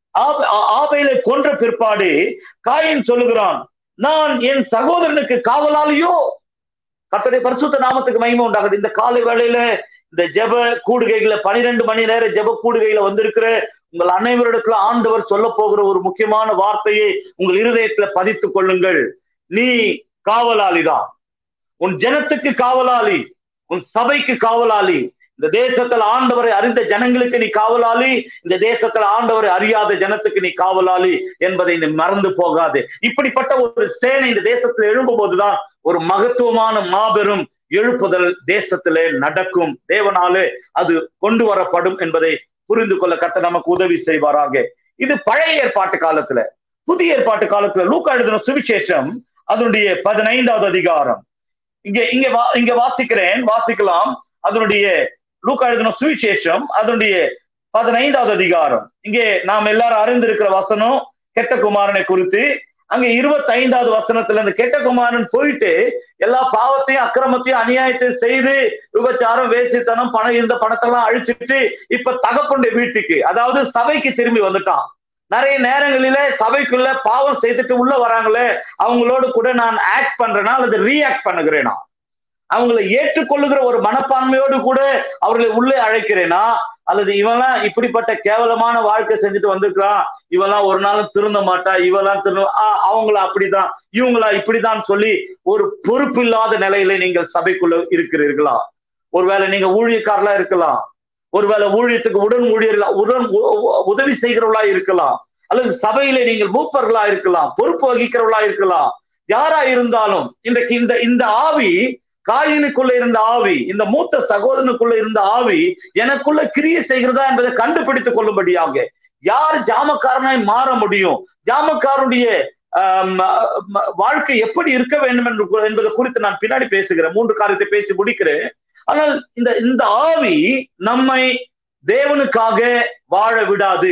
ஆபையில கொன்ற பிற்பாடு காயின் சொல்லுகிறான் நான் என் சகோதரனுக்கு காவலாளியோ கத்தடைய பரிசுத்த நாமத்துக்கு மகிமை உண்டாகுது இந்த காலை வேளையில இந்த ஜெப கூடுகைகளை பனிரெண்டு மணி நேரம் ஜெப கூடுகையில வந்திருக்கிற உங்கள் அனைவரிடத்துல ஆண்டவர் சொல்ல போகிற ஒரு முக்கியமான வார்த்தையை உங்கள் இருதயத்துல பதித்துக் கொள்ளுங்கள் நீ காவலாளிதான் உன் ஜனத்துக்கு காவலாளி உன் சபைக்கு காவலாளி இந்த தேசத்துல ஆண்டவரை அறிந்த ஜனங்களுக்கு நீ காவலாளி இந்த தேசத்துல ஆண்டவரை அறியாத ஜனத்துக்கு நீ காவலாளி என்பதை நீ மறந்து போகாது இப்படிப்பட்ட ஒரு சேனை இந்த தேசத்துல எழும்பும் போதுதான் ஒரு மகத்துவமான மாபெரும் எழுப்புதல் தேசத்திலே நடக்கும் தேவனாலே அது கொண்டு வரப்படும் என்பதை புரிந்து கொள்ள கத்த நமக்கு உதவி செய்வாராக இது பழைய ஏற்பாட்டு காலத்துல புதிய ஏற்பாட்டு காலத்துல லூக்கா எழுதின சுவிசேஷம் அதனுடைய பதினைந்தாவது அதிகாரம் இங்க இங்க இங்க வாசிக்கிறேன் வாசிக்கலாம் அதனுடைய லூக்கா எழுதின சுவிசேஷம் அதனுடைய பதினைந்தாவது அதிகாரம் இங்கே நாம் எல்லாரும் அறிந்திருக்கிற வசனம் கெட்ட குமாரனை குறித்து அங்க இருபத்தி ஐந்தாவது வசனத்துல இந்த கெட்ட குமாரன் போயிட்டு எல்லா பாவத்தையும் அக்கிரமத்தையும் அநியாயத்தையும் செய்து விபச்சாரம் வேசித்தனம் பணம் இருந்த பணத்தெல்லாம் அழிச்சிட்டு இப்ப தகப்பனுடைய வீட்டுக்கு அதாவது சபைக்கு திரும்பி வந்துட்டான் நிறைய நேரங்களில சபைக்குள்ள பாவம் செய்துட்டு உள்ள வராங்களே அவங்களோடு கூட நான் ஆக்ட் பண்றேனா அல்லது ரீஆக்ட் பண்ணுகிறேனா அவங்களை ஏற்றுக்கொள்ளுகிற ஒரு மனப்பான்மையோடு கூட அவர்களை உள்ளே அழைக்கிறேனா அல்லது இவெல்லாம் இப்படிப்பட்ட கேவலமான வாழ்க்கை செஞ்சுட்டு வந்திருக்கிறான் இவெல்லாம் ஒரு நாளும் திருந்த மாட்டா இவெல்லாம் திரு அவங்கள அப்படிதான் இவங்களா இப்படிதான் சொல்லி ஒரு பொறுப்பு இல்லாத நிலையில நீங்கள் சபைக்குள்ள இருக்கிறீர்களா ஒருவேளை நீங்க ஊழியக்காரலா இருக்கலாம் ஒருவேளை ஊழியத்துக்கு உடன் ஊழியர்களா உடன் உதவி செய்கிறவர்களா இருக்கலாம் அல்லது சபையில நீங்கள் மூப்பர்களா இருக்கலாம் பொறுப்பு வகிக்கிறவர்களா இருக்கலாம் யாரா இருந்தாலும் இன்றைக்கு இந்த இந்த ஆவி காயினுக்குள்ள இருந்த ஆவி இந்த மூத்த சகோதரனுக்குள்ள இருந்த ஆவி எனக்குள்ள கிரியை செய்கிறதா என்பதை கண்டுபிடித்துக் கொள்ளும்படியாக யார் ஜாமக்காரனாய் மாற முடியும் ஜாமக்காரனுடைய வாழ்க்கை எப்படி இருக்க வேண்டும் என்று என்பதை குறித்து நான் பின்னாடி பேசுகிறேன் மூன்று காரியத்தை பேசி முடிக்கிறேன் ஆனால் இந்த இந்த ஆவி நம்மை தேவனுக்காக வாழ விடாது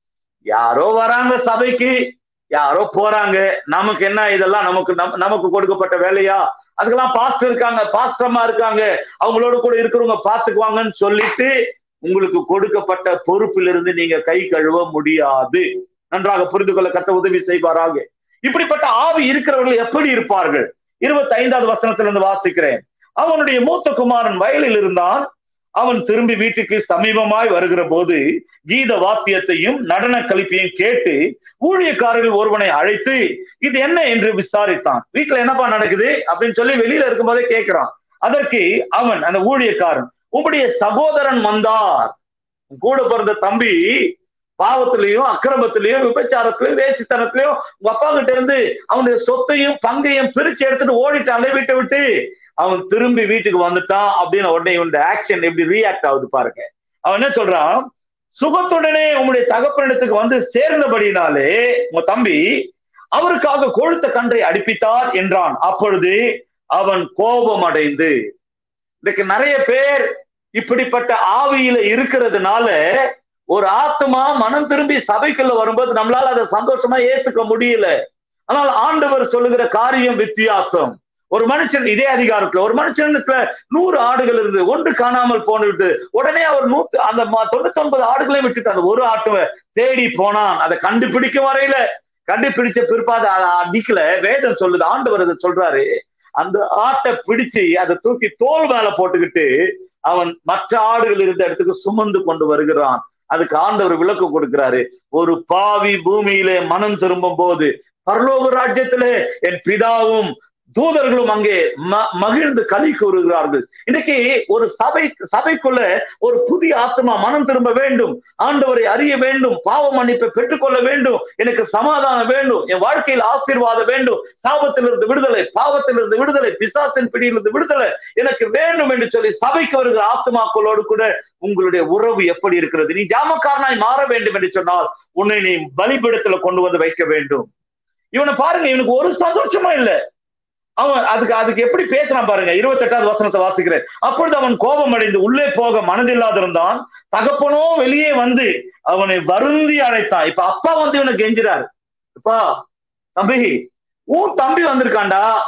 யாரோ வராங்க சபைக்கு யாரோ போறாங்க நமக்கு என்ன இதெல்லாம் நமக்கு நமக்கு கொடுக்கப்பட்ட வேலையா அதுக்கெல்லாம் பாஸ்டர் இருக்காங்க பாஸ்டரமா இருக்காங்க அவங்களோட கூட இருக்கிறவங்க பாத்துக்குவாங்கன்னு சொல்லிட்டு உங்களுக்கு கொடுக்கப்பட்ட பொறுப்பிலிருந்து நீங்க கை கழுவ முடியாது நன்றாக புரிந்து கொள்ள கத்த உதவி செய்வாராக இப்படிப்பட்ட ஆவி இருக்கிறவர்கள் எப்படி இருப்பார்கள் இருபத்தி ஐந்தாவது வசனத்திலிருந்து வாசிக்கிறேன் அவனுடைய மூத்த குமாரன் வயலில் இருந்தான் அவன் திரும்பி வீட்டுக்கு சமீபமாய் வருகிற போது கீத வாத்தியத்தையும் நடன கழிப்பையும் கேட்டு ஊழியக்காரர்கள் ஒருவனை அழைத்து இது என்ன என்று விசாரித்தான் வீட்டுல என்னப்பா நடக்குது அப்படின்னு சொல்லி வெளியில இருக்கும்போதே கேட்கிறான் அதற்கு அவன் அந்த ஊழியக்காரன் உங்களுடைய சகோதரன் வந்தார் கூட பிறந்த தம்பி பாவத்திலையும் அக்கிரமத்திலையும் விபச்சாரத்திலையும் வேசித்தனத்திலையும் உங்க அப்பா கிட்ட இருந்து அவனுடைய சொத்தையும் பங்கையும் பிரிச்சு எடுத்துட்டு ஓடிட்டு அந்த வீட்டை விட்டு அவன் திரும்பி வீட்டுக்கு வந்துட்டான் அப்படின்னு உடனே இவனுடைய ஆக்ஷன் எப்படி ரியாக்ட் ஆகுது பாருங்க அவன் என்ன சொல்றான் சுகத்துடனே உங்களுடைய தகப்பனிடத்துக்கு வந்து சேர்ந்தபடினாலே உங்க தம்பி அவருக்காக கொழுத்த கன்றை அடிப்பித்தார் என்றான் அப்பொழுது அவன் கோபம் அடைந்து இதுக்கு நிறைய பேர் இப்படிப்பட்ட ஆவியில இருக்கிறதுனால ஒரு ஆத்மா மனம் திரும்பி சபைக்குள்ள வரும்போது நம்மளால அதை சந்தோஷமா ஏத்துக்க முடியல ஆனால் ஆண்டவர் சொல்லுகிற காரியம் வித்தியாசம் ஒரு மனுஷன் இதே அதிகாரத்துல ஒரு மனுஷனுக்கு நூறு ஆடுகள் இருந்து ஒன்று காணாமல் போனுட்டு உடனே அவர் நூத்து அந்த தொண்ணூத்தி ஒன்பது ஆடுகளையும் விட்டுட்டு அந்த ஒரு ஆட்டுவை தேடி போனான் அதை கண்டுபிடிக்க வரையில கண்டுபிடிச்ச பிற்பாடு அடிக்கல வேதம் சொல்லுது ஆண்டவர் அதை சொல்றாரு அந்த ஆட்டை பிடிச்சு அதை தூக்கி தோல் மேல போட்டுக்கிட்டு அவன் மற்ற ஆடுகள் இருந்த இடத்துக்கு சுமந்து கொண்டு வருகிறான் அதுக்கு ஆண்டவர் விளக்கு கொடுக்கிறாரு ஒரு பாவி பூமியிலே மனம் திரும்பும் போது பரலோக ராஜ்யத்திலே என் பிதாவும் தூதர்களும் அங்கே மகிழ்ந்து களி கூறுகிறார்கள் இன்னைக்கு ஒரு சபை சபைக்குள்ள ஒரு புதிய ஆத்மா மனம் திரும்ப வேண்டும் ஆண்டவரை அறிய வேண்டும் பாவ மன்னிப்பை பெற்றுக்கொள்ள வேண்டும் எனக்கு சமாதானம் வேண்டும் என் வாழ்க்கையில் ஆசீர்வாதம் வேண்டும் சாபத்திலிருந்து விடுதலை பாவத்திலிருந்து விடுதலை பிசாசின் பிடியிலிருந்து விடுதலை எனக்கு வேண்டும் என்று சொல்லி சபைக்கு வருகிற ஆத்மாக்களோடு கூட உங்களுடைய உறவு எப்படி இருக்கிறது நீ ஜாமக்காரனாய் மாற வேண்டும் என்று சொன்னால் உன்னை நீ பலிபிடத்துல கொண்டு வந்து வைக்க வேண்டும் இவனை பாருங்க இவனுக்கு ஒரு சந்தோஷமா இல்லை அவன் அதுக்கு அதுக்கு எப்படி பேசுறான் பாருங்க இருபத்தி எட்டாவது வசனத்தை வாசிக்கிறேன் அப்பொழுது அவன் கோபம் அடைந்து உள்ளே போக மனதில்லாதிருந்தான் தகப்பனோ வெளியே வந்து அவனை வருந்தி அழைத்தான் இப்ப அப்பா வந்து இவனை கெஞ்சிறாரு அப்பா தம்பி உன் தம்பி வந்திருக்காண்டா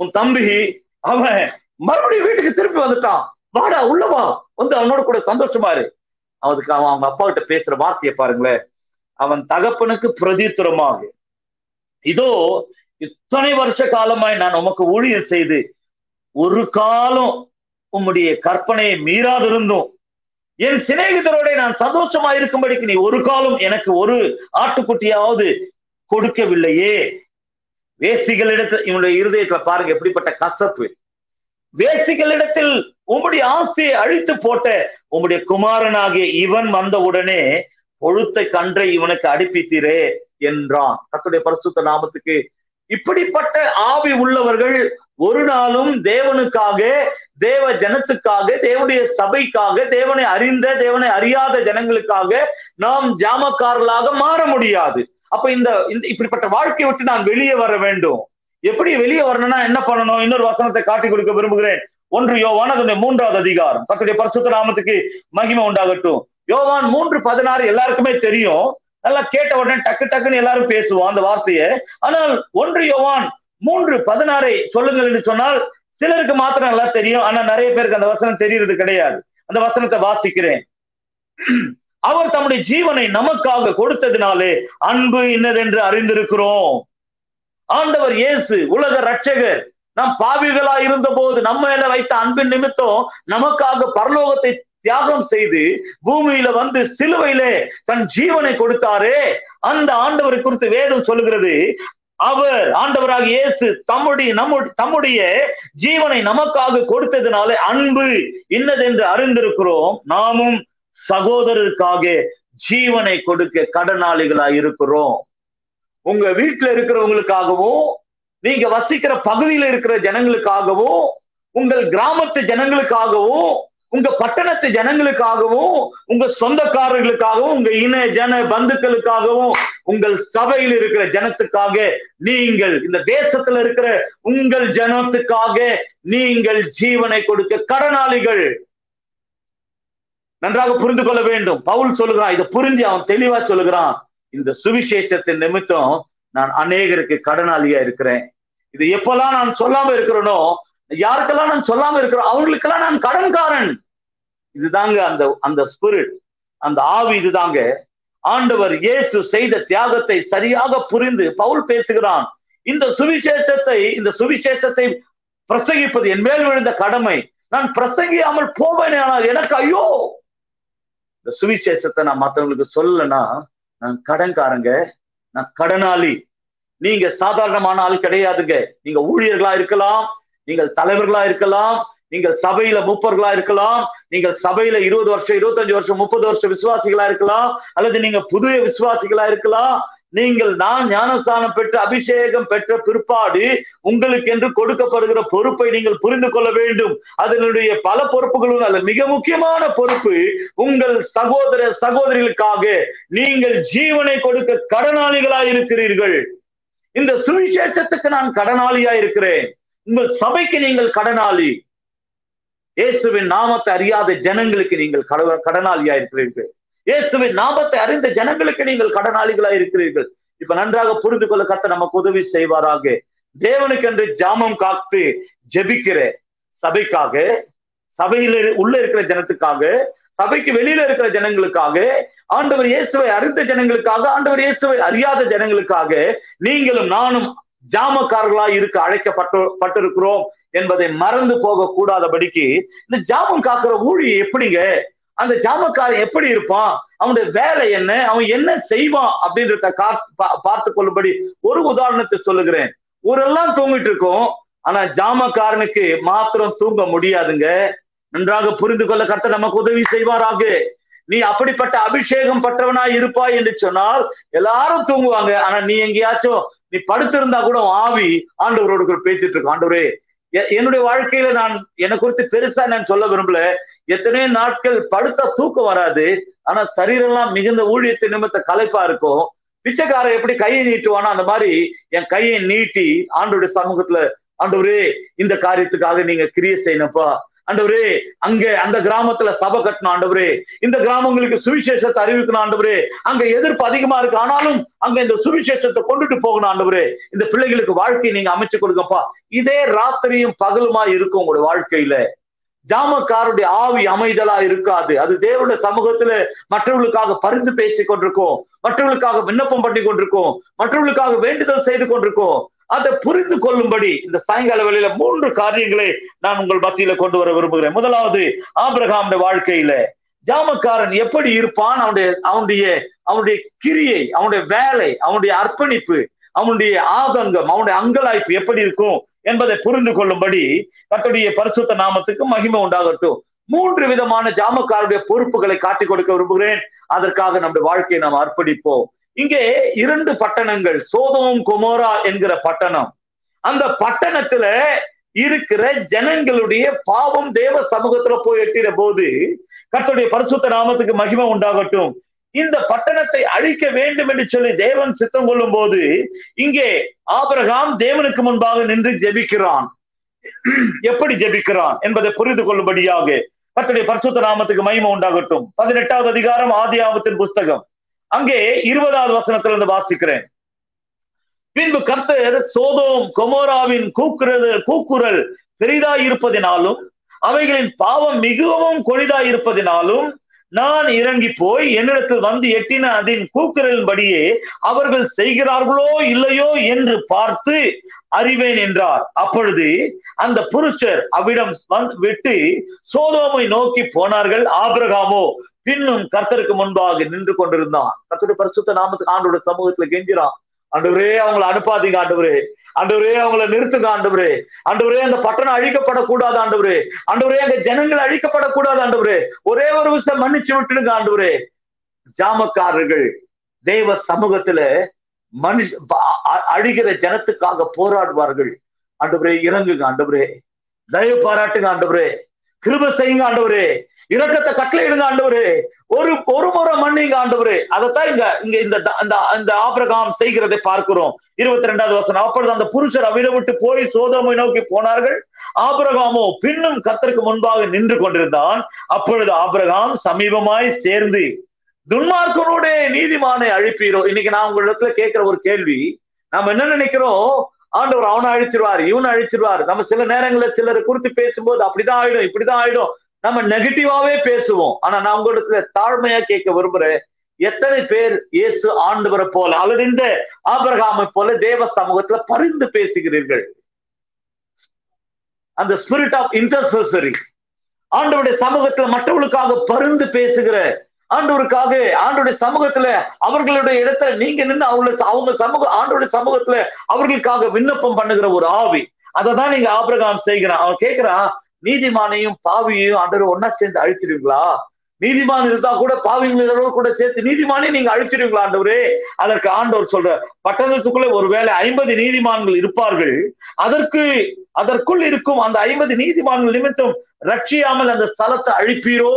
உன் தம்பி அவன் மறுபடியும் வீட்டுக்கு திருப்பி வந்துட்டான் வாடா உள்ள வா வந்து அவனோட கூட சந்தோஷமா இரு அதுக்கு அவன் அவங்க அப்பா கிட்ட பேசுற வார்த்தையை பாருங்களேன் அவன் தகப்பனுக்கு பிரதித்துரமாக இதோ இத்தனை வருஷ காலமாய் நான் உமக்கு ஊழியர் செய்து ஒரு காலம் உம்முடைய கற்பனையை மீறாதிருந்தும் என் சிநேகிதரோட நான் சந்தோஷமா இருக்கும்படிக்கு நீ ஒரு காலம் எனக்கு ஒரு ஆட்டுக்குட்டியாவது கொடுக்கவில்லையே வேசிகளிடத்தில் இவனுடைய இருதயத்துல பாருங்க எப்படிப்பட்ட கசப்பு வேசிகளிடத்தில் உம்முடைய ஆசையை அழித்து போட்ட உம்முடைய குமாரனாகிய இவன் வந்தவுடனே கொழுத்த கன்றை இவனுக்கு அடிப்பித்தீரே என்றான் கத்துடைய பரிசுத்த நாமத்துக்கு இப்படிப்பட்ட ஆவி உள்ளவர்கள் ஒரு நாளும் தேவனுக்காக தேவ ஜனத்துக்காக தேவனுடைய சபைக்காக தேவனை அறிந்த தேவனை அறியாத ஜனங்களுக்காக நாம் ஜாமக்காரர்களாக மாற முடியாது அப்ப இந்த இப்படிப்பட்ட வாழ்க்கையை விட்டு நான் வெளியே வர வேண்டும் எப்படி வெளியே வரணும்னா என்ன பண்ணணும் இன்னொரு வசனத்தை காட்டி கொடுக்க விரும்புகிறேன் ஒன்று யோவான் அதனுடைய மூன்றாவது அதிகாரம் தன்னுடைய பரிசுத்த நாமத்துக்கு மகிமை உண்டாகட்டும் யோவான் மூன்று பதினாறு எல்லாருக்குமே தெரியும் நல்லா கேட்ட உடனே டக்கு டக்குன்னு எல்லாரும் பேசுவோம் அந்த வார்த்தையை ஆனால் ஒன்று யோவான் மூன்று பதினாறை சொல்லுங்கள் என்று சொன்னால் சிலருக்கு மாத்திரம் நல்லா தெரியும் ஆனா நிறைய பேருக்கு அந்த வசனம் தெரியறது கிடையாது அந்த வசனத்தை வாசிக்கிறேன் அவர் தம்முடைய ஜீவனை நமக்காக கொடுத்ததினாலே அன்பு இன்னதென்று அறிந்திருக்கிறோம் ஆண்டவர் இயேசு உலக ரட்சகர் நாம் பாவிகளா இருந்த போது நம்ம மேல வைத்த அன்பின் நிமித்தம் நமக்காக பரலோகத்தை தியாகம் செய்து பூமியில வந்து சிலுவையிலே தன் ஜீவனை கொடுத்தாரே அந்த ஆண்டவரை குறித்து வேதம் சொல்லுகிறது அவர் ஆண்டவராக இயேசு தம்முடைய நம்முடைய தம்முடைய ஜீவனை நமக்காக கொடுத்ததுனால அன்பு இன்னதென்று அறிந்திருக்கிறோம் நாமும் சகோதரருக்காக ஜீவனை கொடுக்க கடனாளிகளா இருக்கிறோம் உங்க வீட்டுல இருக்கிறவங்களுக்காகவும் நீங்க வசிக்கிற பகுதியில இருக்கிற ஜனங்களுக்காகவும் உங்கள் கிராமத்து ஜனங்களுக்காகவும் உங்க பட்டணத்து ஜனங்களுக்காகவும் உங்க சொந்தக்காரர்களுக்காகவும் உங்க இன ஜன பந்துக்களுக்காகவும் உங்கள் சபையில் இருக்கிற ஜனத்துக்காக நீங்கள் இந்த தேசத்துல இருக்கிற உங்கள் ஜனத்துக்காக நீங்கள் ஜீவனை கொடுக்க கடனாளிகள் நன்றாக புரிந்து கொள்ள வேண்டும் பவுல் சொல்லுகிறான் இதை புரிஞ்சு அவன் தெளிவா சொல்லுகிறான் இந்த சுவிசேஷத்தின் நிமித்தம் நான் அநேகருக்கு கடனாளியா இருக்கிறேன் இது எப்பெல்லாம் நான் சொல்லாம இருக்கிறேனோ யாருக்கெல்லாம் நான் சொல்லாம இருக்கிறோம் அவங்களுக்கெல்லாம் நான் கடன்காரன் இதுதாங்க அந்த அந்த ஸ்பிரிட் அந்த ஆவி இதுதாங்க ஆண்டவர் இயேசு செய்த தியாகத்தை சரியாக புரிந்து பவுல் பேசுகிறான் இந்த சுவிசேஷத்தை இந்த சுவிசேஷத்தை பிரசங்கிப்பது என் மேல் விழுந்த கடமை நான் பிரசங்கியாமல் போவேனே ஆனால் எனக்கு ஐயோ இந்த சுவிசேஷத்தை நான் மற்றவங்களுக்கு சொல்லலைன்னா நான் கடன்காரங்க நான் கடனாளி நீங்க சாதாரணமான ஆள் கிடையாதுங்க நீங்க ஊழியர்களா இருக்கலாம் நீங்கள் தலைவர்களா இருக்கலாம் நீங்கள் சபையில மூப்பர்களா இருக்கலாம் நீங்கள் சபையில இருபது வருஷம் இருபத்தஞ்சு வருஷம் முப்பது வருஷம் விசுவாசிகளா இருக்கலாம் அல்லது நீங்க புதிய விசுவாசிகளா இருக்கலாம் நீங்கள் நான் ஞானஸ்தானம் பெற்று அபிஷேகம் பெற்ற பிற்பாடு உங்களுக்கு என்று கொடுக்கப்படுகிற பொறுப்பை நீங்கள் புரிந்து கொள்ள வேண்டும் அதனுடைய பல பொறுப்புகளும் அல்ல மிக முக்கியமான பொறுப்பு உங்கள் சகோதர சகோதரிகளுக்காக நீங்கள் ஜீவனை கொடுக்க கடனாளிகளா இருக்கிறீர்கள் இந்த சுவிசேஷத்துக்கு நான் கடனாளியா இருக்கிறேன் உங்கள் சபைக்கு நீங்கள் கடனாளி இயேசுவின் நாமத்தை அறியாத ஜனங்களுக்கு நீங்கள் கடனாளியா இருக்கிறீர்கள் இயேசுவின் நாமத்தை அறிந்த ஜனங்களுக்கு நீங்கள் கடனாளிகளா இருக்கிறீர்கள் இப்ப நன்றாக புரிந்து கொள்ள கத்த நமக்கு உதவி செய்வாராக தேவனுக்கு என்று ஜாமம் காத்து ஜெபிக்கிற சபைக்காக சபையில உள்ள இருக்கிற ஜனத்துக்காக சபைக்கு வெளியில இருக்கிற ஜனங்களுக்காக ஆண்டவர் இயேசுவை அறிந்த ஜனங்களுக்காக ஆண்டவர் இயேசுவை அறியாத ஜனங்களுக்காக நீங்களும் நானும் ஜாமக்காரர்களா இருக்க அழைக்கப்பட்டு பட்டிருக்கிறோம் என்பதை மறந்து போக கூடாதபடிக்கு இந்த ஜாமம் காக்கிற ஊழி எப்படிங்க அந்த ஜாமக்காரன் எப்படி இருப்பான் அவனுடைய வேலை என்ன அவன் என்ன செய்வான் அப்படின்றத பார்த்து கொள்ளும்படி ஒரு உதாரணத்தை சொல்லுகிறேன் ஊரெல்லாம் தூங்கிட்டு இருக்கோம் ஆனா ஜாமக்காரனுக்கு மாத்திரம் தூங்க முடியாதுங்க நன்றாக புரிந்து கொள்ள கத்த நமக்கு உதவி செய்வாராக நீ அப்படிப்பட்ட அபிஷேகம் பட்டவனா இருப்பாய் என்று சொன்னால் எல்லாரும் தூங்குவாங்க ஆனா நீ எங்கேயாச்சும் நீ படுத்திருந்தா கூட ஆவி ஆண்டவரோடு பேசிட்டு இருக்க ஆண்டவரே என்னுடைய வாழ்க்கையில நான் என்னை குறித்து பெருசா நான் சொல்ல விரும்பல எத்தனையோ நாட்கள் படுத்தா தூக்கம் வராது ஆனா சரீரெல்லாம் மிகுந்த ஊழியத்தை நிமித்த கலைப்பா இருக்கும் பிச்சைக்காரன் எப்படி கையை நீட்டுவானோ அந்த மாதிரி என் கையை நீட்டி ஆண்டோடைய சமூகத்துல ஆண்டவரே இந்த காரியத்துக்காக நீங்க கிரியை செய்யணும்ப்பா ஆண்டவரே அங்க அந்த கிராமத்துல சபை கட்டணும் ஆண்டவரே இந்த கிராமங்களுக்கு சுவிசேஷத்தை அறிவிக்கணும் ஆண்டவரே அங்க எதிர்ப்பு அதிகமா இருக்கு ஆனாலும் அங்க இந்த சுவிசேஷத்தை கொண்டுட்டு போகணும் ஆண்டவரே இந்த பிள்ளைகளுக்கு வாழ்க்கையை நீங்க அமைச்சு கொடுங்கப்பா இதே ராத்திரியும் பகலுமா இருக்கும் உங்களோட வாழ்க்கையில ஜாமக்காருடைய ஆவி அமைதலா இருக்காது அது தேவனுடைய சமூகத்துல மற்றவர்களுக்காக பரிந்து பேசிக் கொண்டிருக்கோம் மற்றவர்களுக்காக விண்ணப்பம் பண்ணி கொண்டிருக்கோம் மற்றவர்களுக்காக வேண்டுதல் செய்து கொண்டிருக்கோம் அதை புரிந்து கொள்ளும்படி இந்த சாயங்கால வேளையில மூன்று காரியங்களை நான் உங்கள் மத்தியில கொண்டு வர விரும்புகிறேன் முதலாவது ஆபிரகாமுடைய வாழ்க்கையில ஜாமக்காரன் எப்படி இருப்பான் அவனுடைய அவனுடைய அவனுடைய கிரியை அவனுடைய வேலை அவனுடைய அர்ப்பணிப்பு அவனுடைய ஆதங்கம் அவனுடைய அங்கலாய்ப்பு எப்படி இருக்கும் என்பதை புரிந்து கொள்ளும்படி கத்துடைய பரிசுத்த நாமத்துக்கு மகிமை உண்டாகட்டும் மூன்று விதமான ஜாமக்காருடைய பொறுப்புகளை காட்டிக் கொடுக்க விரும்புகிறேன் அதற்காக நம்முடைய வாழ்க்கையை நாம் அர்ப்பணிப்போம் இங்கே இரண்டு பட்டணங்கள் சோதமும் குமோரா என்கிற பட்டணம் அந்த பட்டணத்துல இருக்கிற ஜனங்களுடைய பாவம் தேவ சமூகத்துல போய் எட்டிற போது கர்த்தருடைய பரிசுத்த நாமத்துக்கு மகிமை உண்டாகட்டும் இந்த பட்டணத்தை அழிக்க வேண்டும் என்று சொல்லி தேவன் சித்தம் கொள்ளும் போது இங்கே ஆபிரகாம் தேவனுக்கு முன்பாக நின்று ஜெபிக்கிறான் எப்படி ஜெபிக்கிறான் என்பதை புரிந்து கொள்ளும்படியாக கர்த்தருடைய பரிசுத்த நாமத்துக்கு மகிமை உண்டாகட்டும் பதினெட்டாவது அதிகாரம் ஆதி ஆபத்தின் புஸ்தகம் அங்கே இருபதாவது வசனத்திலிருந்து வாசிக்கிறேன் பின்பு கர்த்தர் சோதோம் கொமோராவின் கூக்குரல் கூக்குரல் பெரிதாய் இருப்பதினாலும் அவைகளின் பாவம் மிகவும் கொடிதாய் இருப்பதினாலும் நான் இறங்கி போய் என்னிடத்தில் வந்து எட்டின அதன் கூக்குரலின்படியே அவர்கள் செய்கிறார்களோ இல்லையோ என்று பார்த்து அறிவேன் என்றார் அப்பொழுது அந்த புருஷர் அவ்விடம் வந்து விட்டு சோதோமை நோக்கி போனார்கள் ஆபிரகாமோ பின்னும் கர்த்தருக்கு முன்பாக நின்று கொண்டிருந்தான் கர்த்தருடைய பரிசுத்த நாமத்துக்கு ஆண்டோட சமூகத்துல கெஞ்சிறான் ஆண்டவரே அவங்களை அனுப்பாதீங்க ஆண்டவரே ஆண்டவரே அவங்கள நிறுத்துங்க ஆண்டவரே ஆண்டவரே அந்த பட்டணம் அழிக்கப்படக்கூடாது ஆண்டவரே ஆண்டவரே அங்க ஜனங்கள் அழிக்கப்படக்கூடாது ஆண்டவரே ஒரே ஒரு விஷயம் மன்னிச்சு விட்டுடுங்க ஆண்டவரே ஜாமக்காரர்கள் தேவ சமூகத்துல மனுஷ அழிகிற ஜனத்துக்காக போராடுவார்கள் ஆண்டவரே இறங்குங்க ஆண்டவரே தயவு பாராட்டுங்க ஆண்டவரே கிருப செய்யுங்க ஆண்டவரே இரக்கத்தை கட்டளையிடுங்க ஆண்டவரே ஒரு ஒரு முறை மன்னிங்க ஆண்டவரே அதைத்தான் இங்க இங்க இந்த இந்த இந்த ஆபிரகாம் செய்கிறதை பார்க்கிறோம் இருபத்தி ரெண்டாவது வசனம் அப்பொழுது அந்த புருஷர் அவிட விட்டு போய் சோதமை நோக்கி போனார்கள் ஆபிரகாமோ பின்னும் கத்தருக்கு முன்பாக நின்று கொண்டிருந்தான் அப்பொழுது ஆபிரகாம் சமீபமாய் சேர்ந்து துன்மார்க்கனுடைய நீதிமானை அழிப்பீரோ இன்னைக்கு நான் உங்களிடத்துல கேட்கிற ஒரு கேள்வி நாம என்ன நினைக்கிறோம் ஆண்டவர் அவனை அழிச்சிருவார் இவனை அழிச்சிருவார் நம்ம சில நேரங்களில் சிலரை குறித்து பேசும்போது அப்படிதான் ஆயிடும் இப்படிதான் ஆயிடும் நம்ம நெகட்டிவாவே பேசுவோம் ஆனா நான் உங்களிடத்துல தாழ்மையா கேட்க விரும்புறேன் எத்தனை பேர் இயேசு ஆண்டவரை போல அல்லது இந்த ஆபரகாமை போல தேவ சமூகத்துல பரிந்து பேசுகிறீர்கள் அந்த ஸ்பிரிட் ஆஃப் இன்டர்சரி ஆண்டவருடைய சமூகத்துல மற்றவர்களுக்காக பரிந்து பேசுகிற ஆண்டவருக்காக ஆண்டோடைய சமூகத்துல அவர்களுடைய இடத்துல நீங்க நின்று அவங்க அவங்க சமூக ஆண்டோடைய சமூகத்துல அவர்களுக்காக விண்ணப்பம் பண்ணுகிற ஒரு ஆவி அதை தான் நீங்க ஆபிரகாம் செய்கிறான் அவன் கேட்கிறான் நீதிமானையும் பாவியையும் ஆண்டவர் ஒன்னா சேர்ந்து அழிச்சிருவீங்களா நீதிமான் இருந்தா கூட பாவிங்களோட கூட சேர்த்து நீதிமானே நீங்க அழிச்சிருவீங்களா ஆண்டவரே அதற்கு ஆண்டவர் சொல்ற பட்டணத்துக்குள்ள ஒருவேளை ஐம்பது நீதிமான்கள் இருப்பார்கள் அதற்கு அதற்குள் இருக்கும் அந்த ஐம்பது நீதிமான்கள் நிமித்தம் ரட்சியாமல் அந்த ஸ்தலத்தை அழிப்பீரோ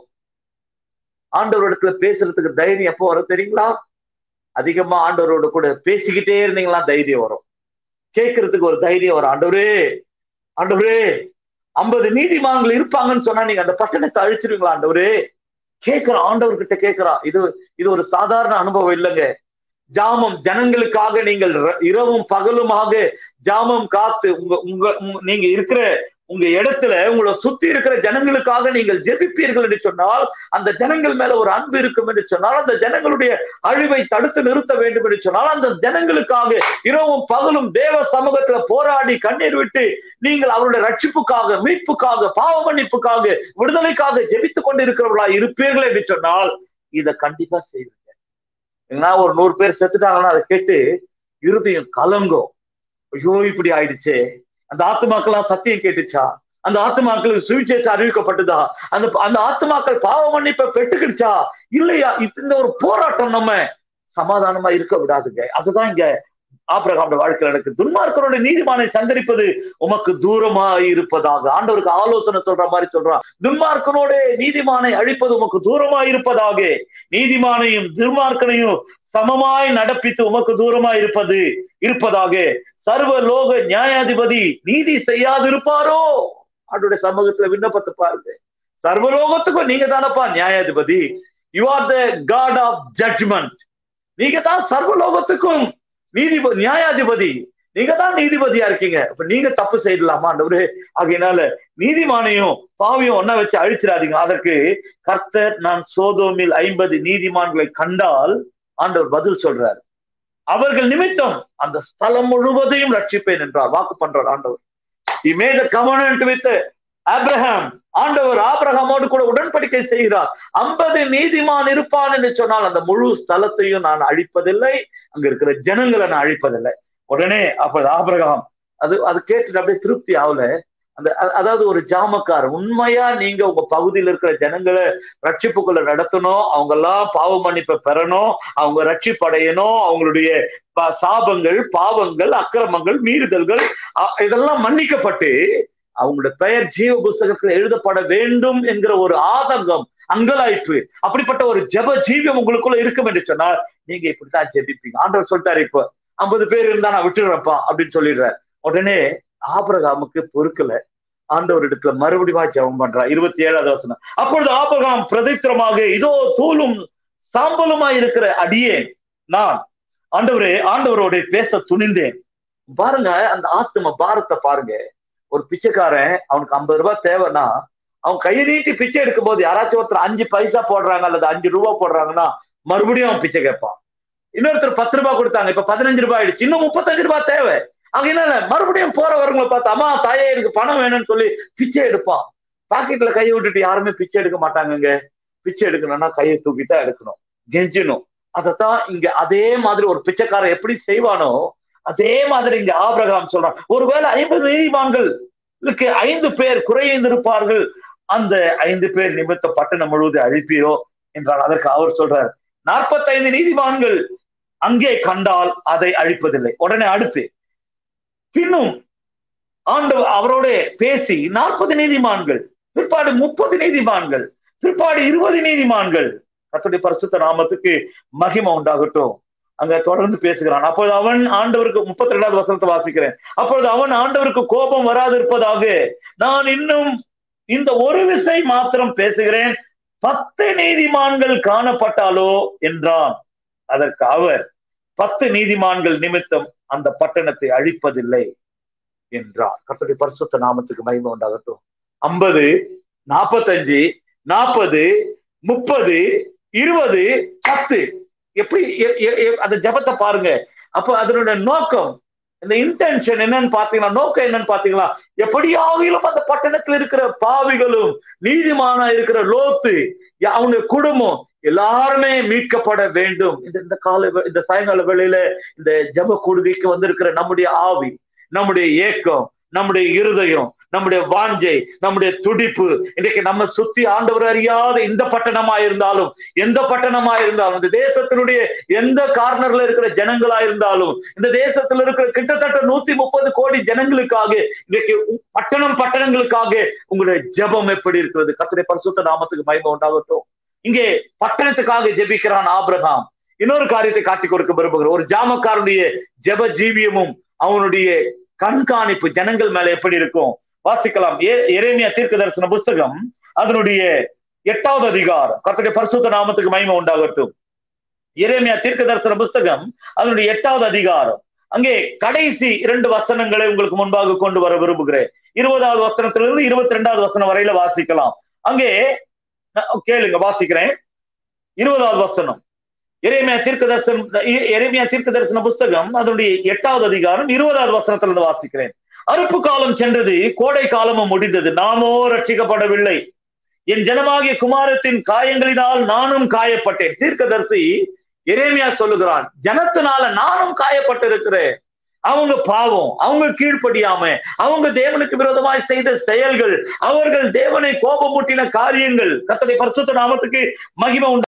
ஆண்டவரிடத்துல பேசுறதுக்கு தைரியம் எப்போ வரும் தெரியுங்களா அதிகமா ஆண்டவரோட கூட பேசிக்கிட்டே இருந்தீங்களா தைரியம் வரும் கேட்கறதுக்கு ஒரு தைரியம் வரும் ஆண்டவரே ஆண்டவரே ஐம்பது நீதிமான்கள் இருப்பாங்கன்னு சொன்னா நீங்க அந்த பட்டணத்தை அழிச்சிருவீங்களா ஆண்டவரே கேட்கிறான் ஆண்டவர்கிட்ட கேட்கிறான் இது இது ஒரு சாதாரண அனுபவம் இல்லைங்க ஜாமம் ஜனங்களுக்காக நீங்கள் இரவும் பகலுமாக ஜாமம் காத்து உங்க உங்க நீங்க இருக்கிற உங்க இடத்துல உங்களை சுத்தி இருக்கிற ஜனங்களுக்காக நீங்கள் ஜெபிப்பீர்கள் என்று சொன்னால் அந்த ஜனங்கள் மேல ஒரு அன்பு இருக்கும் என்று சொன்னால் அந்த ஜனங்களுடைய அழிவை தடுத்து நிறுத்த வேண்டும் என்று சொன்னால் அந்த ஜனங்களுக்காக இரவும் பகலும் தேவ சமூகத்துல போராடி கண்ணீர் விட்டு நீங்கள் அவருடைய ரட்சிப்புக்காக மீட்புக்காக பாவ மன்னிப்புக்காக விடுதலைக்காக ஜெபித்துக் கொண்டு இருக்கிறவர்களா இருப்பீர்கள் என்று சொன்னால் இதை கண்டிப்பா செய்வீங்க ஏன்னா ஒரு நூறு பேர் செத்துட்டாங்கன்னா அதை கேட்டு இருதயம் கலங்கும் ஐயோ இப்படி ஆயிடுச்சே அந்த ஆத்துமாக்கெல்லாம் சத்தியம் கேட்டுச்சா அந்த ஆத்துமாக்களுக்கு சுவிசேஷம் அறிவிக்கப்பட்டதா அந்த அந்த ஆத்துமாக்கள் பாவ மன்னிப்பை பெற்றுக்கிடுச்சா இல்லையா இந்த ஒரு போராட்டம் நம்ம சமாதானமா இருக்க விடாதுங்க அதுதான் இங்க ஆபிரகாமோட வாழ்க்கையில் நடக்கு துன்மார்க்கரோட நீதிமானை சந்தரிப்பது உமக்கு தூரமா இருப்பதாக ஆண்டவருக்கு ஆலோசனை சொல்ற மாதிரி சொல்றான் துன்மார்க்கனோட நீதிமானை அழிப்பது உமக்கு தூரமா இருப்பதாக நீதிமானையும் துன்மார்க்கனையும் சமமாய் நடப்பித்து உமக்கு தூரமா இருப்பது இருப்பதாக சர்வ லோக நியாயாதிபதி நீதி செய்யாதிருப்பாரோ ஆண்டுடைய சமூகத்துல விண்ணப்பத்தை பாருங்க சர்வலோகத்துக்கும் நீங்க தானப்பா நியாயாதிபதி you are the God of judgment நீங்க தான் சர்வலோகத்துக்கும் நீதிபதி நியாயாதிபதி நீங்க தான் நீதிபதியா இருக்கீங்க இப்ப நீங்க தப்பு செய்யலாமா ஆண்டவரே ஆகையினால நீதிமானையும் பாவியும் ஒன்னா வச்சு அழிச்சிடாதீங்க அதற்கு கர்த்தர் நான் சோதோமில் ஐம்பது நீதிமான்களை கண்டால் ஆண்டவர் பதில் சொல்றார் அவர்கள் நிமித்தம் அந்த ஸ்தலம் முழுவதையும் ரட்சிப்பேன் என்றார் வாக்கு பண்றார் ஆண்டவர் He made a covenant with Abraham ஆண்டவர் ஆபிரகாமோடு கூட உடன்படிக்கை செய்கிறார் ஐம்பது நீதிமான் இருப்பான் என்று சொன்னால் அந்த முழு ஸ்தலத்தையும் நான் அழிப்பதில்லை அங்க இருக்கிற ஜனங்களை நான் அழிப்பதில்லை உடனே அப்ப ஆபிரகாம் அது அது கேட்டுட்டு அப்படியே திருப்தி ஆகல அந்த அ- அதாவது ஒரு ஜாமக்கார் உண்மையா நீங்க உங்க பகுதியில் இருக்கிற ஜனங்களை ரட்சிப்புக்குள்ள நடத்தணும் அவங்க எல்லாம் பாவ மன்னிப்பை பெறணும் அவங்க ரட்சிப்படையணும் அவங்களுடைய ப- சாபங்கள் பாவங்கள் அக்கிரமங்கள் மீறுதல்கள் அ- இதெல்லாம் மன்னிக்கப்பட்டு அவங்களுடைய பெயர் ஜீவ புஸ்தகத்தில் எழுதப்பட வேண்டும் என்கிற ஒரு ஆதங்கம் அங்கலாய்ப்பு அப்படிப்பட்ட ஒரு ஜெப ஜீவியம் உங்களுக்குள்ள இருக்கும் என்று சொன்னால் நீங்க இப்படித்தான் ஜெபிப்பீங்க ஆண்டவர் சொல்லிட்டாரு இப்ப ஐம்பது பேர் இருந்தா நான் விட்டுடுறப்பா அப்படின்னு சொல்லிடுறார் உடனே ஆபிரகாமுக்கு பொறுக்கல ஆண்டவர் இடத்துல மறுபடியும் ஜெபம் பண்றா இருபத்தி ஏழாவது வசனம் அப்பொழுது ஆபிரகாம் பிரதித்திரமாக இதோ தூளும் சாம்பலுமா இருக்கிற அடியேன் நான் ஆண்டவரே ஆண்டவரோட பேச துணிந்தேன் பாருங்க அந்த ஆத்தும பாரத்தை பாருங்க ஒரு பிச்சைக்காரன் அவனுக்கு ஐம்பது ரூபாய் தேவைன்னா அவன் கையை நீட்டி பிச்சை எடுக்கும் போது யாராச்சும் ஒருத்தர் அஞ்சு பைசா போடுறாங்க அல்லது அஞ்சு ரூபா போடுறாங்கன்னா மறுபடியும் அவன் பிச்சை கேட்பான் இன்னொருத்தர் பத்து ரூபாய் கொடுத்தாங்க இப்ப பதினஞ்சு ரூபாய் ஆயிடுச்சு இன்னும் முப்பத்தஞ்சு ரூபாய் தேவை அதனால மறுபடியும் போறவர்களை பார்த்து அம்மா தாயே எனக்கு பணம் வேணும்னு சொல்லி பிச்சை எடுப்பான் பாக்கெட்ல கையை விட்டுட்டு யாருமே பிச்சை எடுக்க மாட்டாங்கங்க பிச்சை எடுக்கணும்னா கையை தூக்கி தான் எடுக்கணும் கெஞ்சணும் அதத்தான் இங்க அதே மாதிரி ஒரு பிச்சைக்காரன் எப்படி செய்வானோ அதே மாதிரி இங்க ஆபிரகாம் சொல்றான் ஒருவேளை ஐம்பது நீதிமான்களுக்கு ஐந்து பேர் குறைந்திருப்பார்கள் அந்த ஐந்து பேர் நிமித்த பட்டணம் முழுவதும் அழிப்பீரோ என்றால் அதற்கு அவர் சொல்றார் நாற்பத்தைந்து நீதிமான்கள் அங்கே கண்டால் அதை அழிப்பதில்லை உடனே அடுத்து பின்னும் ஆண்டவர் அவரோட பேசி நாற்பது நீதிமான்கள் பிற்பாடு முப்பது நீதிமான்கள் பிற்பாடு இருபது நீதிமான்கள் கர்த்தருடைய பரிசுத்த நாமத்துக்கு மகிமை உண்டாகட்டும் அங்க தொடர்ந்து பேசுகிறான் அப்பொழுது அவன் ஆண்டவருக்கு முப்பத்தி ரெண்டாவது வசனத்தை வாசிக்கிறேன் அப்பொழுது அவன் ஆண்டவருக்கு கோபம் வராது இருப்பதாக நான் இன்னும் இந்த ஒரு விசை மாத்திரம் பேசுகிறேன் பத்து நீதிமான்கள் காணப்பட்டாலோ என்றான் அதற்கு அவர் பத்து நீதிமான்கள் நிமித்தம் அந்த பட்டணத்தை அழிப்பதில்லை என்றார் கர்த்தருடைய பரிசுத்த நாமத்துக்கு மகிமை உண்டாகட்டும் ஐம்பது நாற்பத்தஞ்சு நாற்பது முப்பது இருபது பத்து எப்படி எ- எ- எ- அந்த ஜபத்தை பாருங்க அப்ப அதனுடைய நோக்கம் இந்த இன்டென்ஷன் என்னன்னு பாத்தீங்கன்னா நோக்கம் என்னன்னு பாத்தீங்களா எப்படியாகிலும் அந்த பட்டணத்துல இருக்கிற பாவிகளும் நீதிமானா இருக்கிற லோத்து ய- அவங்க குடும்பம் எல்லாருமே மீட்கப்பட வேண்டும் இந்த இந்த கால வே- இந்த சாயங்கால வேளையில இந்த ஜப கூடுகைக்கு வந்திருக்கிற நம்முடைய ஆவி நம்முடைய ஏக்கம் நம்முடைய இருதயம் நம்முடைய வாஞ்சை நம்முடைய துடிப்பு இன்றைக்கு நம்ம சுத்தி ஆண்டவர் அறியாத இந்த பட்டணமா இருந்தாலும் எந்த பட்டணமா இருந்தாலும் இந்த தேசத்தினுடைய எந்த கார்னர்ல இருக்கிற ஜனங்களா இருந்தாலும் இந்த தேசத்துல இருக்கிற கிட்டத்தட்ட நூத்தி முப்பது கோடி ஜனங்களுக்காக இன்றைக்கு உ- பட்டணம் பட்டணங்களுக்காக உங்களுடைய ஜெபம் எப்படி இருக்கிறது கர்த்தருடைய பரிசுத்த நாமத்துக்கு மகிமை உண்டாகட்டும் இங்கே பட்டணத்துக்காக ஜெபிக்கிறான் ஆபிரகாம் இன்னொரு காரியத்தை காட்டிக் கொடுக்க விரும்புகிறேன் ஒரு ஜாமக்காரனுடைய ஜெப ஜீவியமும் அவனுடைய கண்காணிப்பு ஜனங்கள் மேல எப்படி இருக்கும் வாசிக்கலாம் எ- எரேமியா தீர்க்க தரிசன புஸ்தகம் அதனுடைய எட்டாவது அதிகாரம் கர்த்தருடைய பரிசுத்த நாமத்துக்கு மகிமை உண்டாகட்டும் எரேமியா தீர்க்க தரிசன புஸ்தகம் அதனுடைய எட்டாவது அதிகாரம் அங்கே கடைசி இரண்டு வசனங்களை உங்களுக்கு முன்பாக கொண்டு வர விரும்புகிறேன் இருபதாவது வசனத்திலிருந்து இருபத்தி ரெண்டாவது வசனம் வரையில வாசிக்கலாம் அங்கே நான் கேளுங்க வாசிக்கிறேன் இருபதாவது வசனம் எரேமியா தீர்க்க தரிசனம் எரேமியா தீர்க்க தரிசன புஸ்தகம் அதனுடைய எட்டாவது அதிகாரம் இருபதாவது வசனத்திலிருந்து வாசிக்கிறேன் அறுப்பு காலம் சென்றது கோடை காலமும் முடிந்தது நாமோ ரட்சிக்கப்படவில்லை என் ஜனமாகிய குமாரத்தின் காயங்களினால் நானும் காயப்பட்டேன் தீர்க்கதரிசி எரேமியா சொல்லுகிறான் ஜனத்தினால நானும் காயப்பட்டிருக்கிறேன் அவங்க பாவம் அவங்க கீழ்ப்படியாம அவங்க தேவனுக்கு விரோதமாய் செய்த செயல்கள் அவர்கள் தேவனை கோபமூட்டின காரியங்கள் கர்த்தருடைய பரிசுத்த நாமத்துக்கு மகிமை உண்டு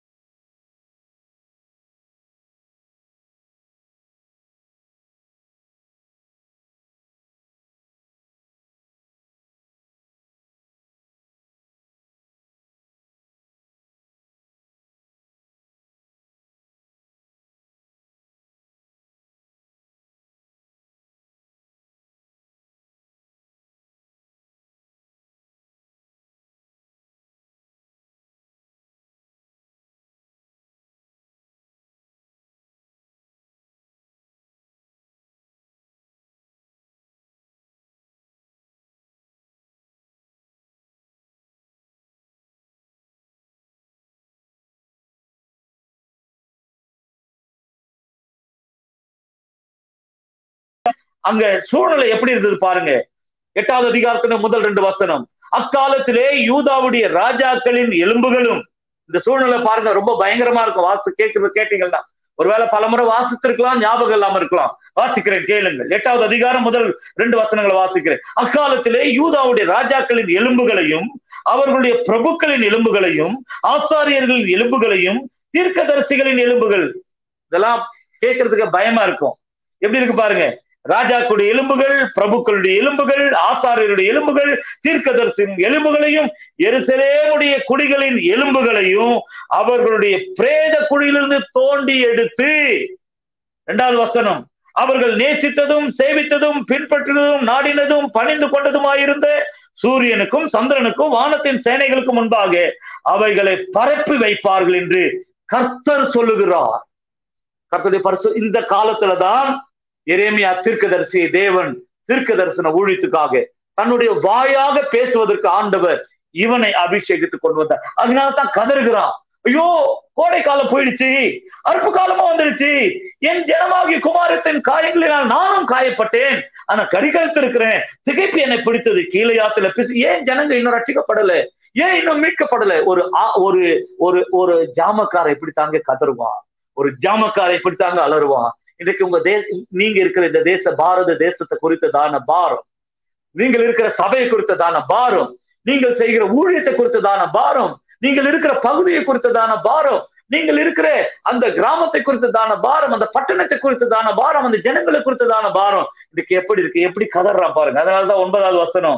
அங்க சூழ்நிலை எப்படி இருந்தது பாருங்க எட்டாவது அதிகாரத்துல முதல் ரெண்டு வசனம் அக்காலத்திலே யூதாவுடைய ராஜாக்களின் எலும்புகளும் இந்த சூழ்நிலை பாருங்க ரொம்ப பயங்கரமா இருக்கும் வாசி கேட்கறது கேட்டீங்கன்னா ஒருவேளை பலமுறை வாசித்திருக்கலாம் ஞாபகம் இல்லாம இருக்கலாம் வாசிக்கிறேன் கேளுங்கள் எட்டாவது அதிகாரம் முதல் ரெண்டு வசனங்களை வாசிக்கிறேன் அக்காலத்திலே யூதாவுடைய ராஜாக்களின் எலும்புகளையும் அவர்களுடைய பிரபுக்களின் எலும்புகளையும் ஆசாரியர்களின் எலும்புகளையும் தீர்க்கதரிசிகளின் எலும்புகள் இதெல்லாம் கேட்கறதுக்கு பயமா இருக்கும் எப்படி இருக்கு பாருங்க ராஜாக்களுடைய எலும்புகள் பிரபுக்களுடைய எலும்புகள் ஆசாரியருடைய எலும்புகள் தீர்க்கதரிசியின் எலும்புகளையும் எருசலேமுடைய குடிகளின் எலும்புகளையும் அவர்களுடைய பிரேத குழியிலிருந்து தோண்டி எடுத்து இரண்டாவது வசனம் அவர்கள் நேசித்ததும் சேவித்ததும் பின்பற்றினதும் நாடினதும் பணிந்து கொண்டதுமாயிருந்த சூரியனுக்கும் சந்திரனுக்கும் வானத்தின் சேனைகளுக்கும் முன்பாக அவைகளை பரப்பி வைப்பார்கள் என்று கர்த்தர் சொல்லுகிறார் கர்த்தருடைய பரிசு இந்த காலத்துலதான் எரேமியா தீர்க்கதரிசியை தேவன் தீர்க்க தரிசன ஊழியத்துக்காக தன்னுடைய வாயாக பேசுவதற்கு ஆண்டவர் இவனை அபிஷேகித்துக் கொண்டு வந்தார் அதனால தான் கதறுகிறான் ஐயோ கோடை காலம் போயிடுச்சு அறுப்பு காலமா வந்துடுச்சு என் ஜனமாகிய குமாரத்தின் காயங்களினால் நானும் காயப்பட்டேன் ஆனா கரிகலத்து இருக்கிறேன் திகைப்பு என்னை பிடித்தது கீழையாத்துல பிசு ஏன் ஜனங்க இன்னும் ரட்சிக்கப்படல ஏன் இன்னும் மீட்கப்படல ஒரு ஒரு ஒரு ஒரு ஜாமக்காரை இப்படி தாங்க கதறுவான் ஒரு ஜாமக்காரை இப்படி தாங்க அலறுவான் இன்றைக்கு உங்க தேச நீங்க இருக்கிற இந்த தேச பாரத தேசத்தை குறித்ததான பாரம் நீங்கள் இருக்கிற சபையை குறித்ததான பாரம் நீங்கள் செய்கிற ஊழியத்தை குறித்ததான பாரம் நீங்கள் இருக்கிற பகுதியை குறித்ததான பாரம் நீங்கள் இருக்கிற அந்த கிராமத்தை குறித்ததான பாரம் அந்த பட்டணத்தை குறித்ததான பாரம் அந்த ஜனங்களை குறித்ததான பாரம் இதுக்கு எப்படி இருக்கு எப்படி கதறான் பாருங்க அதனாலதான் ஒன்பதாவது வசனம்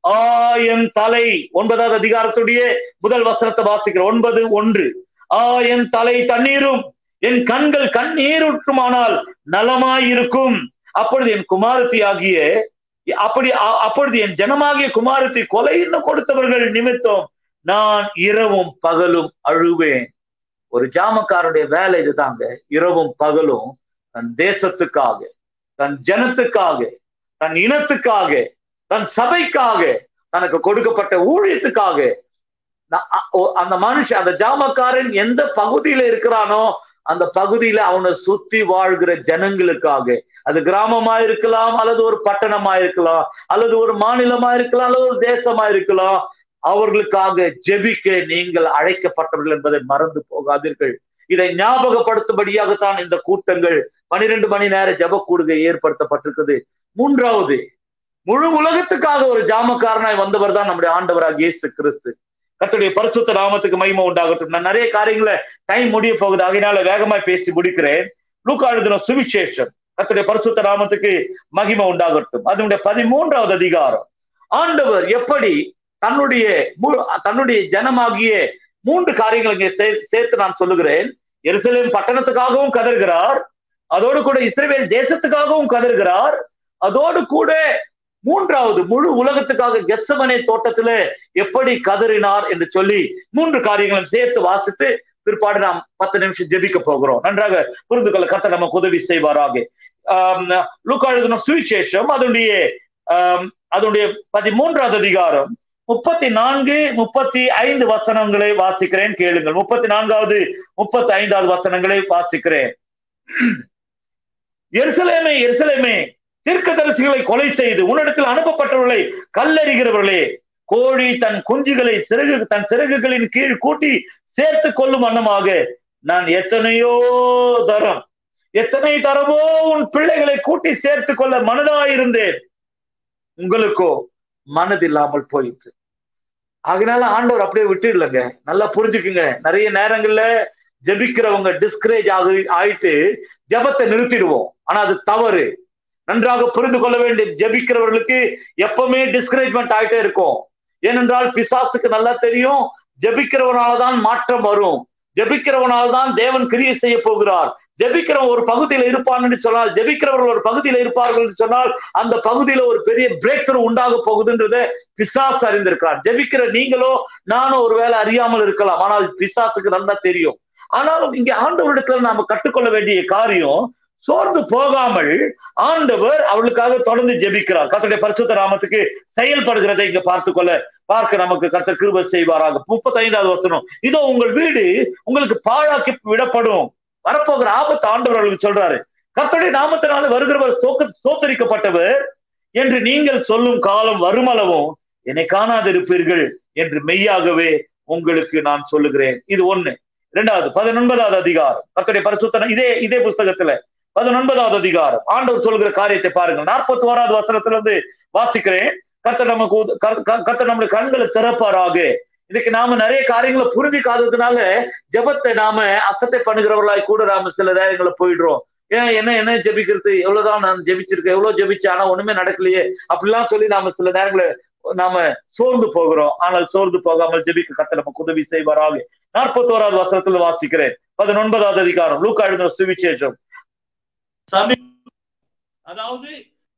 ஆயன் தலை ஒன்பதாவது அதிகாரத்துடைய முதல் வசனத்தை வாசிக்கிற ஒன்பது ஒன்று ஆயன் தலை தண்ணீரும் என் கண்கள் கண்ணீருற்றுமானால் நலமாயிருக்கும் அப்பொழுது என் குமாரத்தி ஆகிய அப்படி அப்பொழுது என் ஜனமாகிய குமாரத்தை கொலை இன்னும் கொடுத்தவர்கள் நிமித்தம் நான் இரவும் பகலும் அழுவேன் ஒரு ஜாமக்காரனுடைய வேலை இதுதாங்க இரவும் பகலும் தன் தேசத்துக்காக தன் ஜனத்துக்காக தன் இனத்துக்காக தன் சபைக்காக தனக்கு கொடுக்கப்பட்ட ஊழியத்துக்காக அந்த மனுஷன் அந்த ஜாமக்காரன் எந்த பகுதியில இருக்கிறானோ அந்த பகுதியில அவனை சுத்தி வாழ்கிற ஜனங்களுக்காக அது கிராமமா இருக்கலாம் அல்லது ஒரு பட்டணமா இருக்கலாம் அல்லது ஒரு மாநிலமா இருக்கலாம் அல்லது ஒரு தேசமா இருக்கலாம் அவர்களுக்காக ஜெபிக்க நீங்கள் அழைக்கப்பட்டவர்கள் என்பதை மறந்து போகாதீர்கள் இதை ஞாபகப்படுத்தும்படியாகத்தான் இந்த கூட்டங்கள் பனிரெண்டு மணி நேர ஜப கூடுகை ஏற்படுத்தப்பட்டிருக்குது மூன்றாவது முழு உலகத்துக்காக ஒரு ஜாமக்காரனாய் வந்தவர் தான் நம்முடைய ஆண்டவராக இயேசு கிறிஸ்து கத்துடைய பரிசுத்த நாமத்துக்கு மகிமை உண்டாகட்டும் நான் நிறைய காரியங்களை டைம் முடிய போகுது அதனால வேகமா பேசி முடிக்கிறேன் லூக்கா எழுதின சுவிசேஷம் கத்துடைய பரிசுத்த நாமத்துக்கு மகிமை உண்டாகட்டும் அதனுடைய பதிமூன்றாவது அதிகாரம் ஆண்டவர் எப்படி தன்னுடைய தன்னுடைய ஜனமாகிய மூன்று காரியங்களை இங்கே சேர்த்து நான் சொல்லுகிறேன் எருசலேம் பட்டணத்துக்காகவும் கதறுகிறார் அதோடு கூட இஸ்ரேல் தேசத்துக்காகவும் கதறுகிறார் அதோடு கூட மூன்றாவது முழு உலகத்துக்காக கெச்சமனை தோட்டத்துல எப்படி கதறினார் என்று சொல்லி மூன்று காரியங்களும் சேர்த்து வாசித்து பிற்பாடு நாம் பத்து நிமிஷம் ஜெபிக்க போகிறோம் நன்றாக புரிந்து கொள்ள கத்த நமக்கு உதவி செய்வாராக லுக்காழுதின சுவிசேஷம் அதனுடைய அதனுடைய பதிமூன்றாவது அதிகாரம் முப்பத்தி நான்கு முப்பத்தி ஐந்து வசனங்களை வாசிக்கிறேன் கேளுங்கள் முப்பத்தி நான்காவது முப்பத்தி ஐந்தாவது வசனங்களை வாசிக்கிறேன் எருசலேமே எருசலேமே தீர்க்கதரிசிகளை கொலை செய்து உன்னிடத்தில் அனுப்பப்பட்டவர்களை கல்லறிகிறவர்களே கோழி தன் குஞ்சுகளை சிறகு தன் சிறகுகளின் கீழ் கூட்டி சேர்த்து கொள்ளும் வண்ணமாக நான் எத்தனையோ தரம் எத்தனை தரமோ உன் பிள்ளைகளை கூட்டி சேர்த்து கொள்ள மனதாயிருந்தேன் உங்களுக்கோ மனதில்லாமல் போயிற்று அதனால ஆண்டவர் அப்படியே விட்டுடலங்க நல்லா புரிஞ்சுக்குங்க நிறைய நேரங்கள்ல ஜெபிக்கிறவங்க டிஸ்கரேஜ் ஆகி ஆயிட்டு ஜபத்தை நிறுத்திடுவோம் ஆனா அது தவறு நன்றாக புரிந்து கொள்ள வேண்டிய ஜெபிக்கிறவர்களுக்கு எப்பவுமே டிஸ்கரேஜ்மெண்ட் ஆயிட்டே இருக்கும் ஏனென்றால் பிசாசுக்கு நல்லா தெரியும் ஜெபிக்கிறவனால்தான் மாற்றம் வரும் ஜெபிக்கிறவனால்தான் தேவன் கிரியை செய்ய போகிறார் ஜெபிக்கிறவன் ஒரு பகுதியில இருப்பான்னு சொன்னால் ஜெபிக்கிறவர்கள் ஒரு பகுதியில இருப்பார்கள் என்று சொன்னால் அந்த பகுதியில ஒரு பெரிய பிரேக் த்ரூ உண்டாக போகுதுன்றத பிசாசு அறிந்திருக்கிறார் ஜெபிக்கிற நீங்களோ நானும் ஒருவேளை அறியாமல் இருக்கலாம் ஆனால் பிசாசுக்கு நல்லா தெரியும் ஆனாலும் இங்க ஆண்டவரிடத்துல நாம கற்றுக்கொள்ள வேண்டிய காரியம் சோர்ந்து போகாமல் ஆண்டவர் அவளுக்காக தொடர்ந்து ஜெபிக்கிறார் கத்தருடைய பரிசுத்த ராமத்துக்கு செயல்படுகிறதை இங்க பார்த்து கொள்ள பார்க்க நமக்கு கத்த கிருப செய்வாராக முப்பத்தி ஐந்தாவது வசனம் இதோ உங்கள் வீடு உங்களுக்கு பாழாக்கி விடப்படும் வரப்போகிற ஆபத்து ஆண்டவர் அவர்களுக்கு சொல்றாரு கர்த்தருடைய நாமத்தினால வருகிறவர் சோக்க சோத்தரிக்கப்பட்டவர் என்று நீங்கள் சொல்லும் காலம் வருமளவும் என்னை காணாதிருப்பீர்கள் என்று மெய்யாகவே உங்களுக்கு நான் சொல்லுகிறேன் இது ஒண்ணு இரண்டாவது பதினொன்பதாவது அதிகாரம் கர்த்தருடைய பரிசுத்தன இதே இதே புஸ்தகத்துல பதினொன்பதாவது அதிகாரம் ஆண்டவர் சொல்கிற காரியத்தை பாருங்க நாற்பத்தி ஓராவது வசனத்துல இருந்து வாசிக்கிறேன் கர்த்தர் நமக்கு உத- கர்- கர்- கர்த்தர் நம்முடைய கண்களை திறப்பாராக இதுக்கு நாம நிறைய காரியங்களை புரிஞ்சிக்காததுனால ஜெபத்தை நாம அசட்டை பண்ணுகிறவர்களாய் கூட நாம சில நேரங்களை போயிடுறோம் ஏன் என்ன என்ன ஜெபிக்கிறது எவ்வளவுதான் நான் ஜெபிச்சிருக்கேன் எவ்வளவு ஜெபிச்சேன் ஆனா ஒண்ணுமே நடக்கலையே அப்படிலாம் சொல்லி நாம சில நேரங்களை நாம சோர்ந்து போகிறோம் ஆனால் சோர்ந்து போகாமல் ஜெபிக்க கத்த நமக்கு உதவி செய்வாராக நாற்பத்தோராவது வசனத்துல வாசிக்கிறேன் பதினொன்பதாவது அதிகாரம் லூக்கா எழுதின சுவிசேஷம் சமீ அதாவது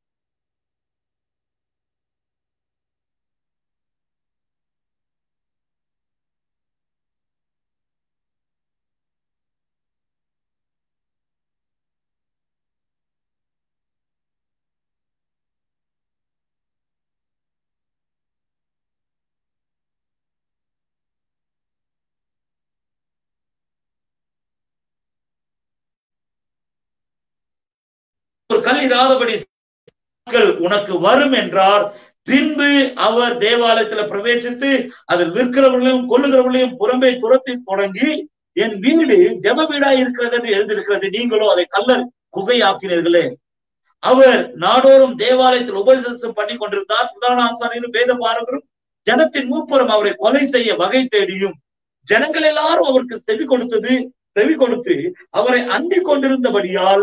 ஒரு கல் இராதபடி நாட்கள் உனக்கு வரும் என்றார் பின்பு அவர் தேவாலயத்துல பிரவேசித்து அதில் விற்கிறவர்களையும் கொள்ளுகிறவர்களையும் புறம்பே துரத்தி தொடங்கி என் வீடு ஜெப வீடா இருக்கிறது என்று எழுதியிருக்கிறது நீங்களோ அதை கல்லர் குகையாக்கினீர்களே அவர் நாடோறும் தேவாலயத்தில் உபதேசம் பண்ணி கொண்டிருந்தார் சுதான ஆசாரியரும் வேத பாரகரும் ஜனத்தின் மூப்பரும் அவரை கொலை செய்ய வகை தேடியும் ஜனங்கள் எல்லாரும் அவருக்கு செவி கொடுத்தது செவி கொடுத்து அவரை அண்டிக் கொண்டிருந்தபடியால்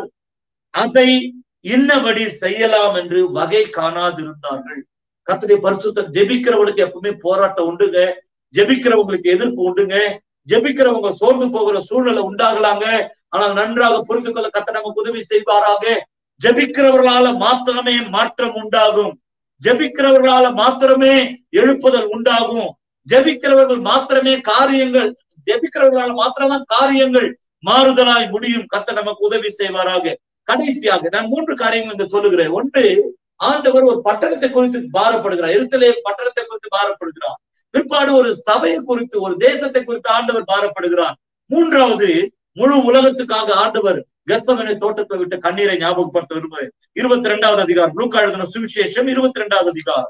அதை இன்னபடி செய்யலாம் என்று வகை காணாதிருந்தார்கள் கர்த்தருடைய பரிசுத்தம் ஜெபிக்கிறவங்களுக்கு எப்பவுமே போராட்டம் உண்டுங்க ஜெபிக்கிறவங்களுக்கு எதிர்ப்பு உண்டுங்க ஜெபிக்கிறவங்க சோர்ந்து போகிற சூழ்நிலை உண்டாகலாங்க ஆனால் நன்றாக புரிந்து கொள்ள கத்த நமக்கு உதவி செய்வாராக ஜெபிக்கிறவர்களால மாத்திரமே மாற்றம் உண்டாகும் ஜெபிக்கிறவர்களால மாத்திரமே எழுப்புதல் உண்டாகும் ஜெபிக்கிறவர்கள் மாத்திரமே காரியங்கள் ஜெபிக்கிறவர்களால மாத்திரம்தான் காரியங்கள் மாறுதலாய் முடியும் கத்த நமக்கு உதவி செய்வாராக கடைசியாக நான் மூன்று காரியங்கள் இங்கு சொல்லுகிறேன் ஒன்று ஆண்டவர் ஒரு பட்டணத்தை குறித்து பாரப்படுகிறார் இருத்தலே பட்டணத்தை குறித்து பாரப்படுகிறார் பிற்பாடு ஒரு சபையை குறித்து ஒரு தேசத்தை குறித்து ஆண்டவர் பாரப்படுகிறார் மூன்றாவது முழு உலகத்துக்காக ஆண்டவர் கெத்சமனை தோட்டத்தை விட்டு கண்ணீரை ஞாபகப்படுத்த விரும்புகிறேன் இருபத்தி ரெண்டாவது அதிகாரம் லூக்கா எழுதின சுவிசேஷம் இருபத்தி ரெண்டாவது அதிகாரம்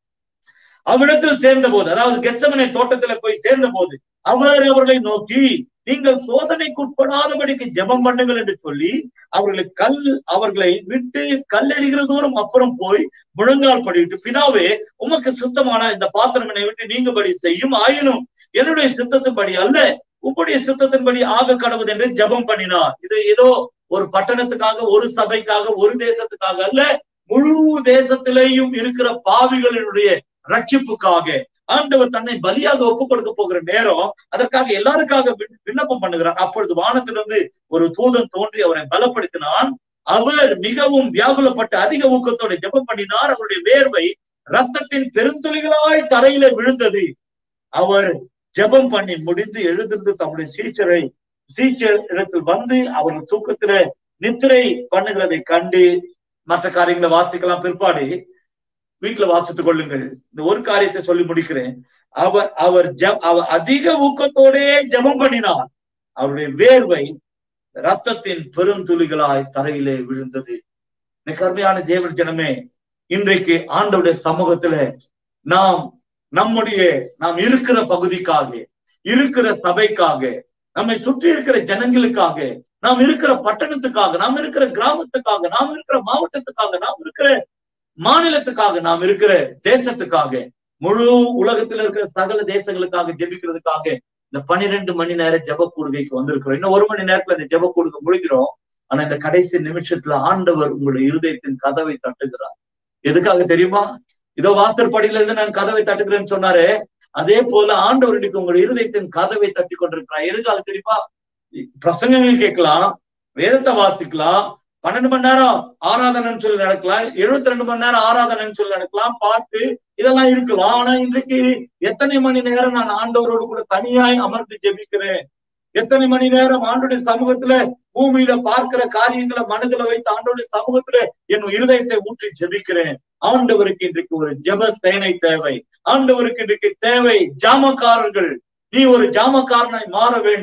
அவ்விடத்தில் சேர்ந்த போது அதாவது கெத்சமனை தோட்டத்துல போய் சேர்ந்த போது அவர் அவர்களை நோக்கி நீங்கள் சோதனைக்குட்படாதபடிக்கு ஜெபம் பண்ணுங்கள் என்று சொல்லி அவர்களை கல் அவர்களை விட்டு கல்லெறிகிற தூரம் அப்புறம் போய் முழங்கால் படிட்டு பிதாவே உமக்கு சுத்தமான இந்த பாத்திரம் என்னை விட்டு நீங்கபடி செய்யும் ஆயினும் என்னுடைய சித்தத்தின்படி அல்ல உங்களுடைய சித்தத்தின்படி ஆக கடவுது என்று ஜெபம் பண்ணினார் இது ஏதோ ஒரு பட்டணத்துக்காக ஒரு சபைக்காக ஒரு தேசத்துக்காக அல்ல முழு தேசத்திலேயும் இருக்கிற பாவிகளினுடைய ரட்சிப்புக்காக ஆண்டவர் தன்னை பலியாக ஒப்பு கொடுக்க போகிற நேரம் அதற்காக எல்லாருக்காக விண்ண- விண்ணப்பம் பண்ணுகிறார் அப்பொழுது வானத்திலிருந்து ஒரு தூதன் தோன்றி அவரை பலப்படுத்தினான் அவர் மிகவும் வியாகுலப்பட்டு அதிக ஊக்கத்தோட ஜெபம் பண்ணினார் அவருடைய வேர்வை ரத்தத்தின் பெருந்துளிகளாய் தரையில விழுந்தது அவர் ஜெபம் பண்ணி முடிந்து எழுந்திருந்து தம்முடைய சீச்சரை சீச்சர் இடத்தில் வந்து அவர்கள் தூக்கத்தில நித்திரை பண்ணுகிறதை கண்டு மற்ற காரியங்களை வாசிக்கலாம் பிற்பாடு வீட்டுல வாசித்துக் கொள்ளுங்கள் இந்த ஒரு காரியத்தை சொல்லி முடிக்கிறேன் அவர் அவர் ஜெ- அவர் அதிக ஊக்கத்தோடே ஜெபம் பண்ணினார் அவருடைய வேர்வை ரத்தத்தின் பெருந்துளிகளாய் தரையிலே விழுந்தது மிக அருமையான தேவன் ஜனமே இன்றைக்கு ஆண்டவருடைய சமூகத்துல நாம் நம்முடைய நாம் இருக்கிற பகுதிக்காக இருக்கிற சபைக்காக நம்மை சுற்றி இருக்கிற ஜனங்களுக்காக நாம் இருக்கிற பட்டணத்துக்காக நாம் இருக்கிற கிராமத்துக்காக நாம் இருக்கிற மாவட்டத்துக்காக நாம் இருக்கிற மாநிலத்துக்காக நாம் இருக்கிற தேசத்துக்காக முழு உலகத்தில் இருக்கிற சகல தேசங்களுக்காக ஜெபிக்கிறதுக்காக இந்த பன்னிரெண்டு மணி நேர ஜெப கூடுகைக்கு வந்திருக்கிறோம் இன்னும் ஒரு மணி நேரத்துல இந்த ஜெப கூடுகை முடிக்கிறோம் ஆனா இந்த கடைசி நிமிஷத்துல ஆண்டவர் உங்களுடைய இருதயத்தின் கதவை தட்டுகிறார் எதுக்காக தெரியுமா இதோ வாசற்படியில இருந்து நான் கதவை தட்டுகிறேன்னு சொன்னாரு அதே போல ஆண்டவர் இன்னைக்கு உங்களுடைய இருதயத்தின் கதவை தட்டி கொண்டிருக்கிறார் எதுக்காக தெரியுமா பிரசங்கங்கள் கேட்கலாம் வேதத்தை வாசிக்கலாம் பன்னெண்டு மணி நேரம் ஆராதனைன்னு சொல்லி நடக்கலாம் எழுபத்தி ரெண்டு மணி நேரம் ஆராதனைன்னு சொல்லி நடக்கலாம் பாட்டு இதெல்லாம் இருக்கலாம் ஆனா இன்றைக்கு எத்தனை மணி நேரம் நான் ஆண்டவரோடு கூட தனியாய் அமர்ந்து ஜெபிக்கிறேன் எத்தனை மணி நேரம் ஆண்டுடைய சமூகத்துல பூமியில பார்க்கிற காரியங்களை மனதுல வைத்து ஆண்டோடைய சமூகத்துல என் இருதயத்தை ஊற்றி ஜெபிக்கிறேன் ஆண்டவருக்கு இன்றைக்கு ஒரு ஜெப சேனை தேவை ஆண்டவருக்கு இன்றைக்கு தேவை ஜாமக்காரர்கள் நீ ஒரு ஜாமக்காரனாய் மாற வேண்டும்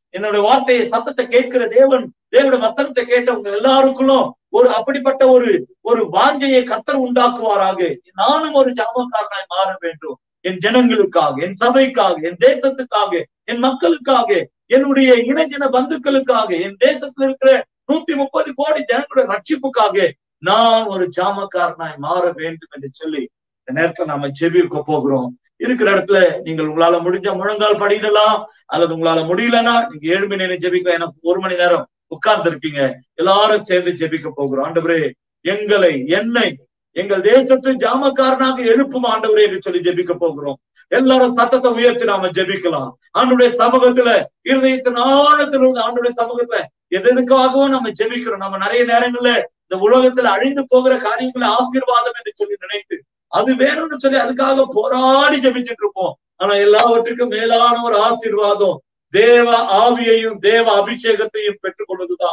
என்னுடைய வார்த்தையை சத்தத்தை கேட்கிற தேவன் தேவனுடைய வசனத்தை கேட்டவங்க எல்லாருக்குள்ளும் ஒரு அப்படிப்பட்ட ஒரு ஒரு வாஞ்சையை கத்தர் உண்டாக்குவாராக நானும் ஒரு ஜாமக்காரனாய் மாற வேண்டும் என் ஜனங்களுக்காக என் சபைக்காக என் தேசத்துக்காக என் மக்களுக்காக என்னுடைய இணைஜன பந்துக்களுக்காக என் தேசத்துல இருக்கிற நூத்தி முப்பது கோடி ஜனங்களுடைய ரட்சிப்புக்காக நான் ஒரு ஜாமக்காரனாய் மாற வேண்டும் என்று சொல்லி இந்த நேரத்துல நாம ஜெபிக்க போகிறோம் இருக்கிற இடத்துல நீங்கள் உங்களால முடிஞ்ச முழங்கால் படிக்கலாம் அல்லது உங்களால முடியலன்னா நீங்க ஏழு மணி நேரம் ஜெபிக்கலாம் எனக்கு ஒரு மணி நேரம் உட்கார்ந்து இருக்கீங்க எல்லாரும் சேர்ந்து ஜெபிக்க போகிறோம் ஆண்டவரே எங்களை என்னை எங்கள் தேசத்து ஜாமக்காரனாக எழுப்பும் ஆண்டவரே என்று சொல்லி ஜெபிக்க போகிறோம் எல்லாரும் சத்தத்தை உயர்த்தி நாம ஜெபிக்கலாம் ஆண்டுடைய சமூகத்துல இருதயத்தின் ஆழத்தில் உள்ள ஆண்டுடைய சமூகத்துல எது எதுக்காகவும் நம்ம ஜெபிக்கிறோம் நம்ம நிறைய நேரங்கள்ல இந்த உலகத்துல அழிந்து போகிற காரியங்களை ஆசீர்வாதம் என்று சொல்லி நினைத்து அது வேணும்னு சொல்லி அதுக்காக போராடி ஜெபிச்சுட்டு இருப்போம் ஆனா எல்லாவற்றுக்கும் மேலான ஒரு ஆசீர்வாதம் தேவ ஆவியையும் தேவ அபிஷேகத்தையும் பெற்றுக் கொள்வதுதான்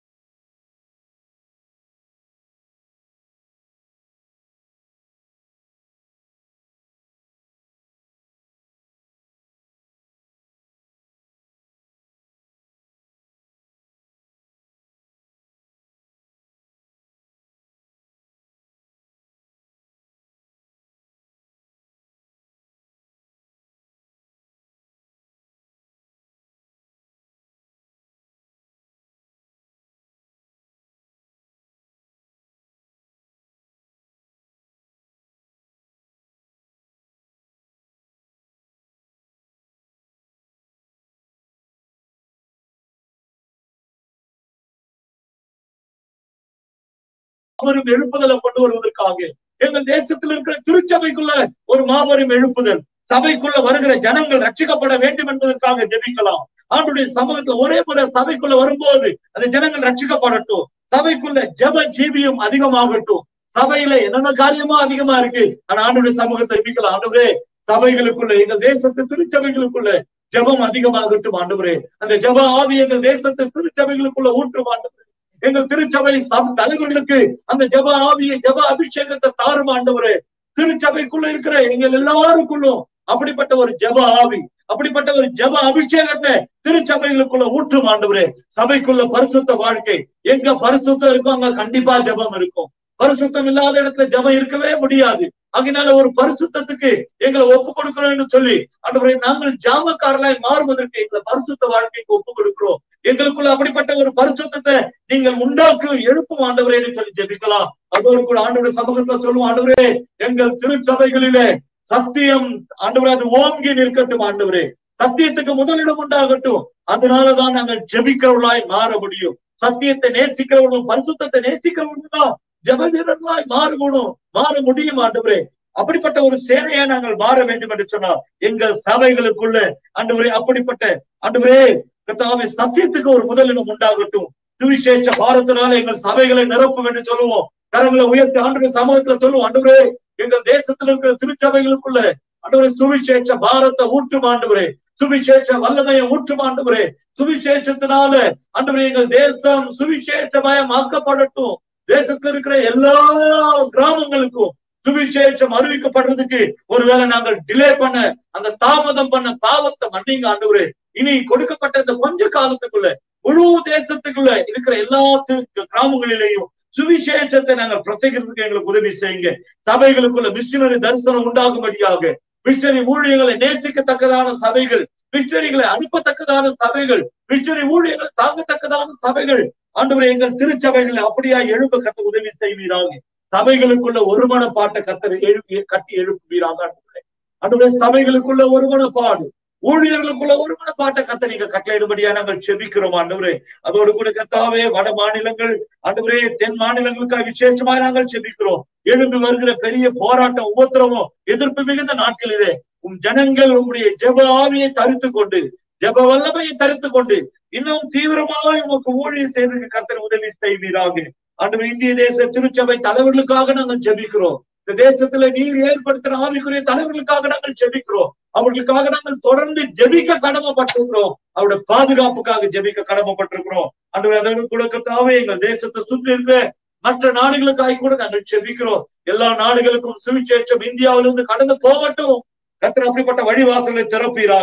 மாபெரும் எழுப்புதலை கொண்டு வருவதற்காக எங்கள் தேசத்தில் இருக்கிற திருச்சபைக்குள்ள ஒரு மாபெரும் எழுப்புதல் சபைக்குள்ள வருகிற ஜனங்கள் ரட்சிக்கப்பட வேண்டும் என்பதற்காக ஜெபிக்கலாம் ஆண்டுடைய சமூகத்துல ஒரே முறை சபைக்குள்ள வரும்போது அந்த ஜனங்கள் ரட்சிக்கப்படட்டும் சபைக்குள்ள ஜெப ஜீவியம் அதிகமாகட்டும் சபையில என்னென்ன காரியமா அதிகமா இருக்கு ஆனா ஆண்டுடைய சமூகத்தை ஜெபிக்கலாம் ஆண்டவரே சபைகளுக்குள்ள எங்கள் தேசத்து திருச்சபைகளுக்குள்ள ஜெபம் அதிகமாகட்டும் ஆண்டவரே அந்த ஜெப ஆவி எங்கள் தேசத்து திருச்சபைகளுக்குள்ள ஊற்றும் ஆண்டவரே எங்கள் திருச்சபை சப் தலைவர்களுக்கு அந்த ஜெப ஆவியை ஜெப அபிஷேகத்தை தாரும் ஆண்டவரே திருச்சபைக்குள்ள இருக்கிற எங்கள் எல்லாருக்குள்ளும் அப்படிப்பட்ட ஒரு ஜெப ஆவி அப்படிப்பட்ட ஒரு ஜெப அபிஷேகத்தை திருச்சபைகளுக்குள்ள ஊற்றும் ஆண்டவரே சபைக்குள்ள பரிசுத்த வாழ்க்கை எங்க பரிசுத்தம் இருக்கோ அங்க கண்டிப்பா ஜெபம் இருக்கும் பரிசுத்தம் இல்லாத இடத்துல ஜெபம் இருக்கவே முடியாது அதனால ஒரு பரிசுத்தத்துக்கு எங்களை ஒப்பு கொடுக்கிறோம் என்று சொல்லி ஆண்டவரே நாங்கள் ஜாமக்காரலாய் மாறுவதற்கு எங்களை பரிசுத்த வாழ்க்கைக்கு ஒப்பு கொடுக்கிறோம் எங்களுக்குள்ள அப்படிப்பட்ட ஒரு பரிசுத்தத்தை நீங்கள் உண்டாக்கு எழுப்பும் ஆண்டவரே என்று சொல்லி ஜெபிக்கலாம் அதோடு கூட ஆண்டவருடைய சமூகத்தை சொல்லுவோம் ஆண்டவரே எங்கள் திருச்சபைகளிலே சத்தியம் ஆண்டவரே அது ஓங்கி நிற்கட்டும் ஆண்டவரே சத்தியத்துக்கு முதலிடம் உண்டாகட்டும் அதனாலதான் நாங்கள் ஜெபிக்கிறவர்களாய் மாற முடியும் சத்தியத்தை நேசிக்கிறவர்களும் பரிசுத்தத்தை நேசிக்கிறவர்களும் தான் ஜெப வீரர்களாய் மாறணும் மாற முடியும் ஆண்டவரே அப்படிப்பட்ட ஒரு சேனையா நாங்கள் மாற வேண்டும் என்று சொன்னால் எங்கள் சபைகளுக்குள்ள ஆண்டவரே அப்படிப்பட்ட ஆண்டவரே கர்த்தாவே சத்தியத்துக்கு ஒரு முதலிடம் உண்டாகட்டும் சுவிசேஷ பாரத்தினால எங்கள் சபைகளை நிரப்பும் என்று சொல்லுவோம் கரங்களை உயர்த்தி ஆண்டு சமூகத்துல சொல்லுவோம் ஆண்டவரே எங்கள் தேசத்தில் இருக்கிற திருச்சபைகளுக்குள்ள ஆண்டவரே சுவிசேஷ பாரத்தை ஊற்றும் ஆண்டவரே சுவிசேஷ வல்லமையை ஊற்றும் ஆண்டவரே சுவிசேஷத்தினால ஆண்டவரே எங்கள் தேசம் சுவிசேஷமயமாக்கப்படட்டும் தேசத்தில் இருக்கிற எல்லா கிராமங்களுக்கும் சுவிசேஷம் அறிவிக்கப்படுறதுக்கு ஒருவேளை நாங்கள் டிலே பண்ண அந்த தாமதம் பண்ண பாவத்தை மன்னிங்க ஆண்டவரே இனி கொடுக்கப்பட்ட இந்த கொஞ்ச காலத்துக்குள்ள முழு தேசத்துக்குள்ள இருக்கிற எல்லா கிராமங்களிலேயும் சுவிசேஷத்தை நாங்கள் பிரசங்கிக்கிறதுக்கு எங்களுக்கு உதவி செய்யுங்க சபைகளுக்குள்ள மிஷினரி தரிசனம் உண்டாகும்படியாக மிஷினரி ஊழியர்களை நேசிக்கத்தக்கதான சபைகள் மிஷினரிகளை அனுப்பத்தக்கதான சபைகள் மிஷினரி ஊழியர்களை தாங்கத்தக்கதான சபைகள் ஆண்டவரை எங்கள் திருச்சபைகளை அப்படியா எழுப்ப கத்த உதவி செய்வீராக சபைகளுக்குள்ள ஒருமனப்பாட்டை கத்தர் எழுப்பி கட்டி எழுப்புவீராக ஆண்டவரே ஆண்டவரே சபைகளுக்குள்ள ஒருமனப்பாடு ஊழியர்களுக்குள்ள ஒருமனப்பாட்டை கத்த நீங்க கட்டளையிடும்படியா நாங்கள் செபிக்கிறோம் ஆண்டவரே அதோடு கூட கத்தாவே வட மாநிலங்கள் ஆண்டவரே தென் மாநிலங்களுக்காக விசேஷமா நாங்கள் செபிக்கிறோம் எழும்பி வருகிற பெரிய போராட்டம் உபத்திரவம் எதிர்ப்பு மிகுந்த நாட்களிலே உம் ஜனங்கள் உங்களுடைய ஜெப ஆவியை தரித்து கொண்டு ஜெப வல்லமையை தரித்து கொண்டு இன்னும் தீவிரமாக உமக்கு ஊழியர் செய்வதற்கு கத்தர் உதவி செய்வீராக ஆண்டு இந்திய தேச திருச்சபை தலைவர்களுக்காக நாங்கள் ஜெபிக்கிறோம் இந்த தேசத்துல நீர் ஏற்படுத்தின ஆவிக்குரிய தலைவர்களுக்காக நாங்கள் ஜெபிக்கிறோம் அவர்களுக்காக நாங்கள் தொடர்ந்து ஜெபிக்க கடமைப்பட்டிருக்கிறோம் அவருடைய பாதுகாப்புக்காக ஜெபிக்க கடமைப்பட்டிருக்கிறோம் அன்று அதோடு கூட கத்தாவே எங்கள் தேசத்தை சுற்றி இருக்கிற மற்ற நாடுகளுக்காக கூட நாங்கள் ஜெபிக்கிறோம் எல்லா நாடுகளுக்கும் சுவிசேஷம் இந்தியாவிலிருந்து கடந்து போகட்டும் கத்திர அப்படிப்பட்ட வழிவாசலை திறப்பீராக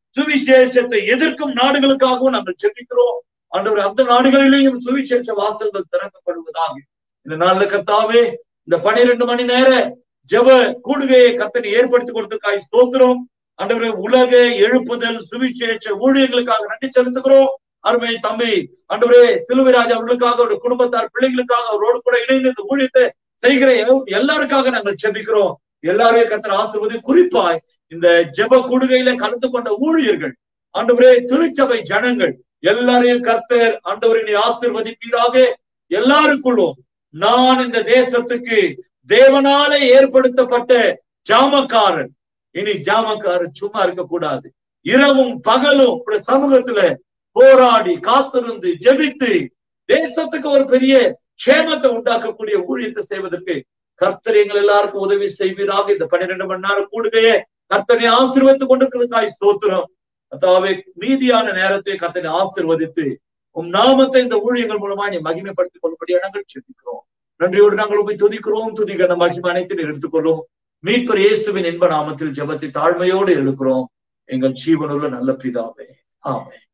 சுவிசேஷத்தை எதிர்க்கும் நாடுகளுக்காகவும் நாங்கள் ஜெபிக்கிறோம் ஆண்டவர் அந்த நாடுகளிலேயும் சுவிசேஷ வாசல்கள் திறக்கப்படுவதாக இந்த நாள்ல கர்த்தாவே இந்த பனிரெண்டு மணி நேர ஜெப கூடுகையை கத்தனை ஏற்படுத்தி கொடுத்ததுக்காய் ஸ்தோத்திரம் ஆண்டவரே உலக எழுப்புதல் சுவிசேஷ ஊழியர்களுக்காக நன்றி செலுத்துகிறோம் அருமை தம்பி ஆண்டவரே சிலுவராஜ் அவர்களுக்காக அவருடைய குடும்பத்தார் பிள்ளைகளுக்காக அவரோடு கூட இணைந்து இந்த ஊழியத்தை செய்கிற எல்- எல்லாருக்காக நாங்கள் ஜெபிக்கிறோம் எல்லாரையும் கத்தர் ஆசிர்வதி குறிப்பாய் இந்த ஜெப கூடுகையில கலந்து கொண்ட ஊழியர்கள் ஆண்டவரே திருச்சபை ஜனங்கள் எல்லாரையும் கர்த்தர் ஆண்டவரை ஆசிர்வதிப்பீராக எல்லாருக்குள்ளும் நான் இந்த தேசத்துக்கு தேவனாலே ஏற்படுத்தப்பட்ட ஜாமக்காரன் இனி ஜாமக்காரன் சும்மா இருக்கக்கூடாது இரவும் பகலும் இப்படி சமூகத்துல போராடி காத்திருந்து ஜெபித்து தேசத்துக்கு ஒரு பெரிய க்ஷேமத்தை உண்டாக்கக்கூடிய ஊழியத்தை செய்வதற்கு கர்த்தர் எங்கள் எல்லாருக்கும் உதவி செய்வீராக இந்த பன்னிரெண்டு மணி நேரம் கூடுகையே கர்த்தனை ஆசீர்வதித்துக் கொண்டிருக்கிறதாய் ஸ்தோத்திரம் அதாவது மீதியான நேரத்தை கர்த்தனை ஆசீர்வதித்து உம் நாமத்தை இந்த ஊழியங்கள் மூலமா நீ மகிமைப்படுத்திக் கொள்ளும்படியா நாங்கள் செபிக்கிறோம் நன்றியோடு நாங்கள் உண்மை துதிக்கிறோம் துதிக்கிற மகிமை அனைத்தையும் எடுத்துக்கொள்ளும் மீட்பர் இயேசுவின் இன்ப நாமத்தில் ஜெபத்தை தாழ்மையோடு எடுக்கிறோம் எங்கள் ஜீவனுள்ள நல்ல பிதாவே ஆமென்